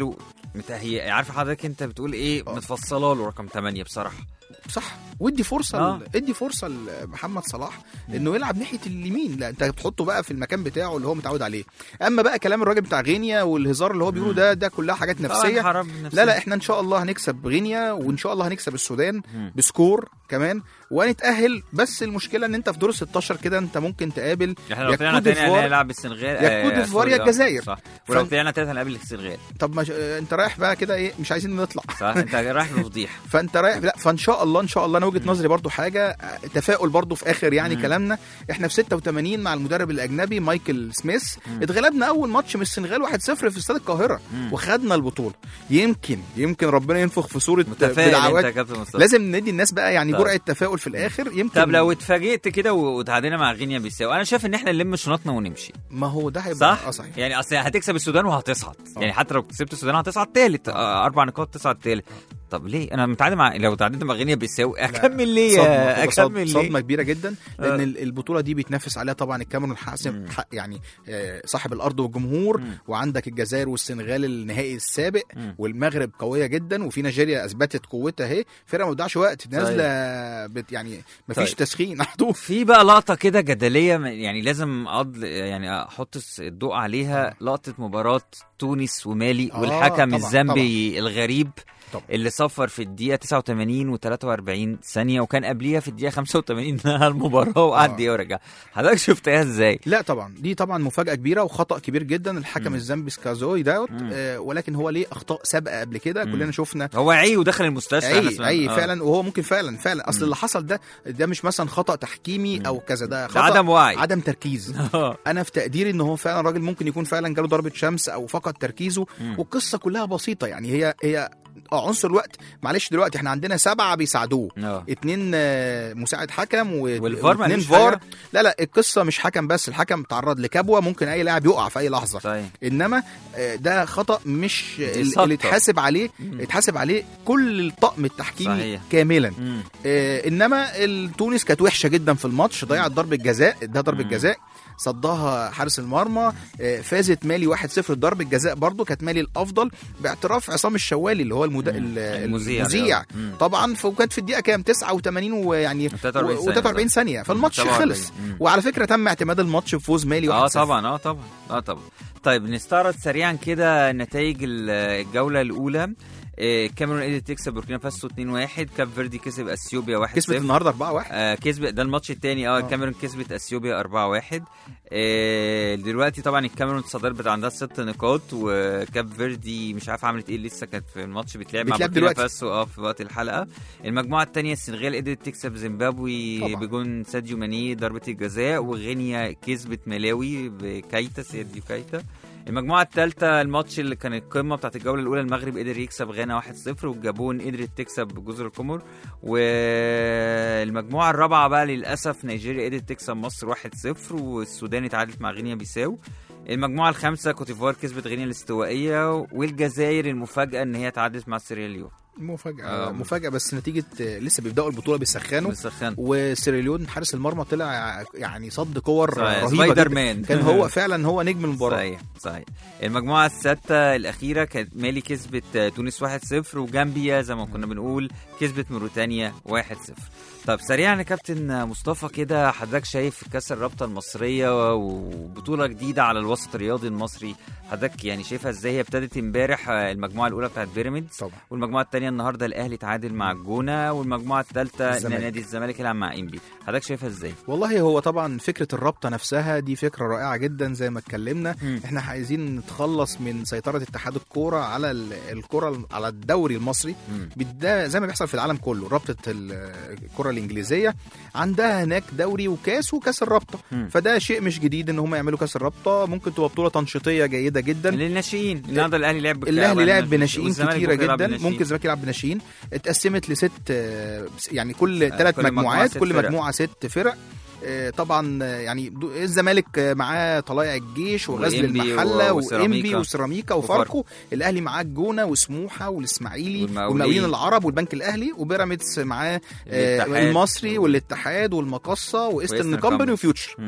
متهيأ عارف حضرتك انت بتقول ايه آه. متفصله له رقم 8 بصراحه صح وادي فرصه آه. ل- ادي فرصه لمحمد صلاح انه يلعب ناحيه اليمين لا انت بتحطه بقى في المكان بتاعه اللي هو متعود عليه اما بقى كلام الراجل بتاع غينيا والهزار اللي هو بيقوله ده ده كلها حاجات نفسيه طبعاً حرام نفسية. لا لا احنا ان شاء الله هنكسب غينيا وان شاء الله هنكسب السودان مم. بسكور كمان وهنتاهل بس المشكله ان انت في دور 16 كده انت ممكن تقابل احنا لو يا طلعنا كوت تاني ديفوار- هنلعب السنغال يا كوت آه، ديفوار سوري، يا آه، الجزائر. صح ولو ف- طلعنا تالت هنقابل السنغال طب ما انت رايح بقى كده ايه مش عايزين نطلع صح انت رايح بفضيحه فانت رايح لا فان شاء الله ان شاء الله انا وجهه نظري برضو حاجه آه، تفاؤل برضو في اخر يعني مم. كلامنا احنا في 86 مع المدرب الاجنبي مايكل سميث اتغلبنا اول ماتش من السنغال 1-0 في استاد القاهره مم. وخدنا البطوله يمكن يمكن ربنا ينفخ في صوره متفائل انت بدعوات يا كابتن مصطفى لازم ندي الناس بقى يعني طيب. جرعه تفاؤل في الاخر يمكن طب لو اتفاجئت كده وتعادلنا مع غينيا بيساو انا شايف ان احنا نلم شنطنا ونمشي ما هو ده هيبقى صح؟ اه صحيح يعني اصل هتكسب السودان وهتصعد آه. يعني حتى لو كسبت السودان هتصعد تالت آه، اربع نقاط تصعد تالت طب ليه انا متعادل مع لو تعادلت مع غينيا بيساو اكمل ليه صدمه يا هتبقى صد- اكمل صدمه ليه كبيره جدا لان آه. ال- البطوله دي بيتنافس عليها طبعا الكاميرون حاسم مم. حق يعني آه، صاحب الارض والجمهور مم. وعندك الجزائر والسنغال النهائي السابق مم. والمغرب قويه جدا وفي نيجيريا اثبتت قوتها اهي فرقه ما بتضيعش وقت نازله بت يعني ما فيش طيب. تسخين على طول في بقى لقطه كده جدليه م- يعني لازم أضل يعني احط الس- الضوء عليها لقطه مباراه تونس ومالي آه، والحكم طبعاً، الزامبي الغريب طبعاً. اللي صفر في الدقيقه 89 و43 ثانيه وكان قبليها في الدقيقه 85 انها المباراه وقعد آه. دقيقه ورجع حضرتك شفتها ازاي لا طبعا دي طبعا مفاجاه كبيره وخطا كبير جدا الحكم مم. الزامبي سكازوي دوت مم. آه ولكن هو ليه اخطاء سابقه قبل كده مم. كلنا شفنا هو عي ودخل المستشفى إحنا اي سمعنا. اي آه. فعلا وهو ممكن فعلا فعلا اصل مم. اللي حصل ده ده مش مثلا خطا تحكيمي مم. او كذا ده ده خطا عدم وعي عدم تركيز آه. انا في تقديري ان هو فعلا راجل ممكن يكون فعلا جاله ضربه شمس او فقد تركيزه مم. والقصه كلها بسيطه يعني هي هي اه عنصر الوقت معلش دلوقتي احنا عندنا سبعه بيساعدوه آه. اتنين آه، مساعد حكم و... والفار ما واتنين قالوش فار حاجة؟ لا لا القصه مش حكم بس الحكم تعرض لكبوه ممكن اي لاعب يقع في اي لحظه صحيح انما آه، ده خطا مش دي ال- سقطة. اللي اتحاسب عليه مم. اتحاسب عليه كل الطقم التحكيمي صحيح. كاملا مم. آه، انما تونس كانت وحشه جدا في الماتش ضيعت ضربه جزاء ده ضربه مم. جزاء صدها حارس المرمى آه، فازت مالي 1-0 ضربه جزاء برضو كانت مالي الافضل باعتراف عصام الشوالي اللي هو المد... مم. ال- المذيع. المذيع مم. طبعا وكانت في الدقيقه كام 89 ويعني 43 ثانية. و43 ثانيه فالماتش 47. خلص مم. وعلى فكره تم اعتماد الماتش بفوز مالي 1-0 اه طبعا اه طبعا اه طبعا طيب نستعرض سريعا كده نتائج ال- الجوله الاولى آه، الكاميرون قدرت تكسب بوركينا فاسو 2-1 كاب فيردي كسب اثيوبيا 1-0 كسبت النهارده 4-1 آه كسب ده الماتش الثاني اه آه. الكاميرون كسبت اثيوبيا 4-1 آه دلوقتي طبعا الكاميرون اتصدرت عندها ست نقاط وكاب فيردي مش عارف عملت ايه لسه كانت في الماتش بتلعب مع بتلعب بوركينا دلوقتي. فاسو اه في وقت الحلقه المجموعه الثانيه السنغال قدرت تكسب زيمبابوي طبعا. بجون ساديو ماني ضربه الجزاء وغينيا كسبت ملاوي بكايتا ساديو كايتا المجموعة الثالثة الماتش اللي كان القمة بتاعت الجولة الأولى المغرب قدر يكسب غانا 1-0 والجابون قدرت تكسب جزر القمر والمجموعة الرابعة بقى للأسف نيجيريا قدرت تكسب مصر 1-0 والسودان اتعادلت مع غينيا بيساو المجموعة الخامسة كوتيفوار كسبت غينيا الاستوائية والجزائر المفاجأة إن هي تعادلت مع سيراليون مفاجاه آه. مفاجاه بس نتيجه آه، لسه بيبداوا البطوله بيسخنوا مسخن وسيريليون حارس المرمى طلع يعني صد كور صحيح. رهيبه سبايدر جدا. مان. كان هو فعلا هو نجم المباراه صحيح صحيح المجموعة السادسة الأخيرة كانت مالي كسبت آه، تونس 1-0 وجامبيا زي ما كنا بنقول كسبت موريتانيا 1-0 طب سريعا يا كابتن مصطفى كده حضرتك شايف كأس الرابطة المصرية وبطولة جديدة على الوسط الرياضي المصري حضرتك يعني شايفها ازاي هي ابتدت امبارح آه، المجموعة الأولى بتاعت بيراميدز طبعا والمجموعة الثانية النهاردة الأهلي تعادل مع الجونة والمجموعة الثالثة إن الزمالك. نادي الزمالك يلعب مع إنبي حضرتك شايفها ازاي؟ والله هو طبعا فكره الرابطه نفسها دي فكره رائعه جدا زي ما اتكلمنا مم. احنا عايزين نتخلص من سيطره اتحاد الكوره على ال- الكره على الدوري المصري مم. ده زي ما بيحصل في العالم كله رابطه ال- الكره الانجليزيه عندها هناك دوري وكاس وكاس الرابطه مم. فده شيء مش جديد ان هم يعملوا كاس الرابطه ممكن تبقى بطوله تنشيطيه جيده جدا للناشئين النهارده الاهلي لعب بك- الاهلي لعب والناشئين- بناشئين والزمالك كتيره بكرة يلعب جدا بناشئين. ممكن الزمالك يلعب بناشئين اتقسمت لست آه، يعني كل آه، ثلاث كل مجموعة مجموعات ست كل فرق. مجموعه ست فرق آه، طبعا آه، يعني دو- الزمالك آه، معاه طلائع الجيش وغزل وإنبي المحله و- وسيراميكا. وانبي وسيراميكا وفاركو الاهلي معاه الجونه وسموحه والاسماعيلي والمقاولين. والمقاولين العرب والبنك الاهلي وبيراميدز معاه آه، الاتحاد. المصري والاتحاد والمقصه وايسترن وإيسترن كومباني كومباني. وفيوتشر مم.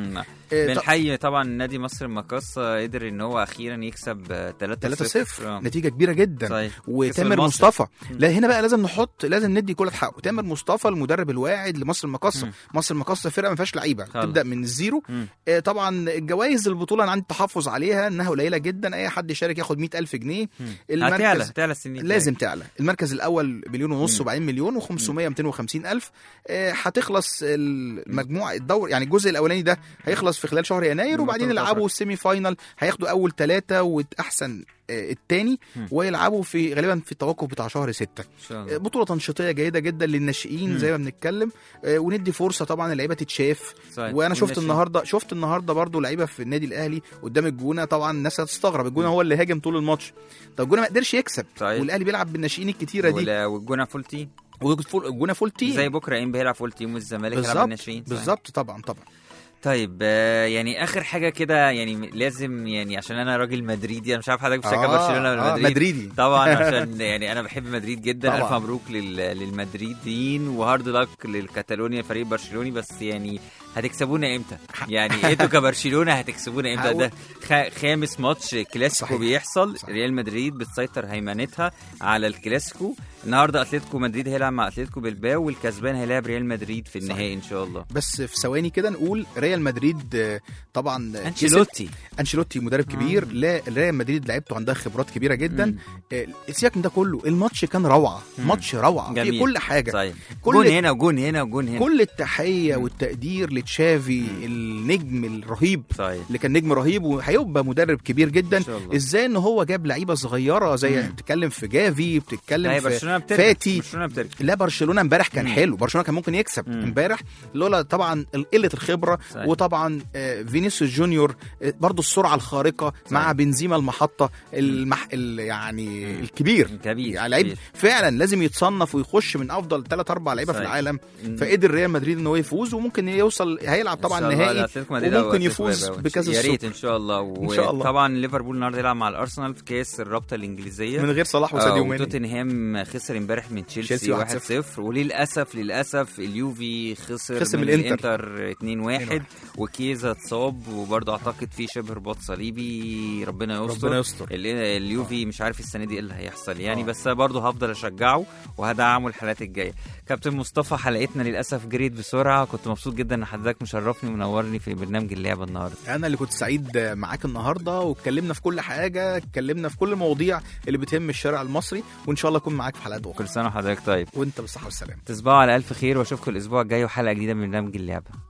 آه، ط- بنحيي طبعا نادي مصر المقاصة قدر ان هو اخيرا يكسب 3 3-0 نتيجه كبيره جدا صحيح وتامر المصري. مصطفى مم. لا هنا بقى لازم نحط لازم ندي كل حقه تامر مصطفى المدرب الواعد لمصر المقاصه مم. مصر المقاصه فرقه ما فيهاش لعيبه خالص. تبدا من الزيرو مم. آه، طبعا الجوائز البطوله انا عندي تحفظ عليها انها قليله جدا اي حد يشارك ياخد 100000 جنيه مم. المركز- هتعلى هتعلى السنين لازم تعلى المركز الاول مليون ونص مم. و40 مليون و500 250 الف آه، هتخلص المجموعه الدور يعني الجزء الاولاني ده هيخلص في خلال شهر يناير مم. وبعدين بطولة يلعبوا السيمي فاينال هياخدوا اول ثلاثه واحسن الثاني مم. ويلعبوا في غالبا في التوقف بتاع شهر ستة ان شاء آه، الله بطوله تنشيطيه جيده جدا للناشئين مم. زي ما بنتكلم آه، وندي فرصه طبعا اللعيبه تتشاف صحيح. وانا شفت والناشئين. النهارده شفت النهارده برضو لعيبه في النادي الاهلي قدام الجونه طبعا الناس هتستغرب الجونه هو اللي هاجم طول الماتش طب الجونه ما قدرش يكسب صحيح. والاهلي بيلعب بالناشئين الكتيره دي ولا- والجونه فول تيم والجونه فول تيم زي بكره ايم بيلعب فول تيم والزمالك يلعب بالظبط بالناشئين صحيح. بالظبط طبعا طبعا طيب آه، يعني اخر حاجه كده يعني م- لازم يعني عشان انا راجل مدريدي انا مش عارف حضرتك بتشجع برشلونه ولا آه مدريد مدريدي طبعا عشان يعني انا بحب مدريد جدا طبعاً. الف مبروك لل- للمدريديين وهارد لك للكتالونيا فريق برشلوني بس يعني هتكسبونا امتى؟ يعني انتوا كبرشلونه هتكسبونا امتى؟ ده خ- خامس ماتش كلاسيكو صحيح. بيحصل صحيح. ريال مدريد بتسيطر هيمنتها على الكلاسيكو النهارده اتلتيكو مدريد هيلعب مع اتلتيكو بالباو والكسبان هيلاعب ريال مدريد في النهائي ان شاء الله بس في ثواني كده نقول ريال مدريد آه، طبعا آه، انشيلوتي كسب. انشيلوتي مدرب كبير لا ريال مدريد لعيبته عندها خبرات كبيره جدا آه، سيبك من ده كله الماتش كان روعه مم. ماتش روعه في جميل. كل حاجه صحيح كل- جون هنا وجون هنا وجون هنا كل التحيه والتقدير لتشافي النجم الرهيب صحيح اللي كان نجم رهيب وهيبقى مدرب كبير جدا إن شاء الله. ازاي ان هو جاب لعيبه صغيره زي مم. بتتكلم في جافي بتتكلم لا هي في برشلونه بترجع فاتي برشلونه بترجع لا برشلونه امبارح كان مم. حلو برشلونه كان ممكن يكسب مم. امبارح لولا طبعا قله الخبره صحيح. وطبعا آه، فينيسيوس جونيور آه، برضو السرعه الخارقه مع صحيح. بنزيما المحطه المح... ال- يعني مم. الكبير كبير يعني لعيب كبير. فعلا لازم يتصنف ويخش من افضل ثلاث اربع لعيبه في صحيح. العالم مم. فقدر ريال مدريد ان هو يفوز وممكن يوصل هيلعب طبعا إن شاء الله نهائي الأتلتيكو مدريد أو وممكن أتلتيكو يفوز بيلباو. بكاس يا ريت السوبر ان شاء الله إن شاء الله. وطبعا ليفربول النهارده يلعب مع الارسنال في كاس الرابطه الانجليزيه من غير صلاح آه، وساديو ماني وتوتنهام خسر امبارح من تشيلسي تشيلسي 1-0 وللاسف للاسف اليوفي خسر, خسر من من الإنتر. الانتر 2-1 وكيزا اتصاب وبرضه اعتقد في شبه رباط صليبي ربنا يستر ربنا يستر ال- اليوفي مش عارف السنه دي ايه اللي هيحصل يعني آه. بس برضه هفضل اشجعه وهدعمه الحلقات الجايه كابتن مصطفى حلقتنا للاسف جريت بسرعه كنت مبسوط جدا ان حضرتك مشرفني ومنورني في برنامج اللعبه النهارده انا اللي كنت سعيد معاك النهارده واتكلمنا في كل حاجه اتكلمنا في كل المواضيع اللي بتهم الشارع المصري وان شاء الله اكون معاك في حلقات اخرى كل سنه وحضرتك طيب وانت بالصحه والسلامه تصبحوا على الف خير واشوفكم الاسبوع الجاي وحلقه جديده من برنامج اللعبه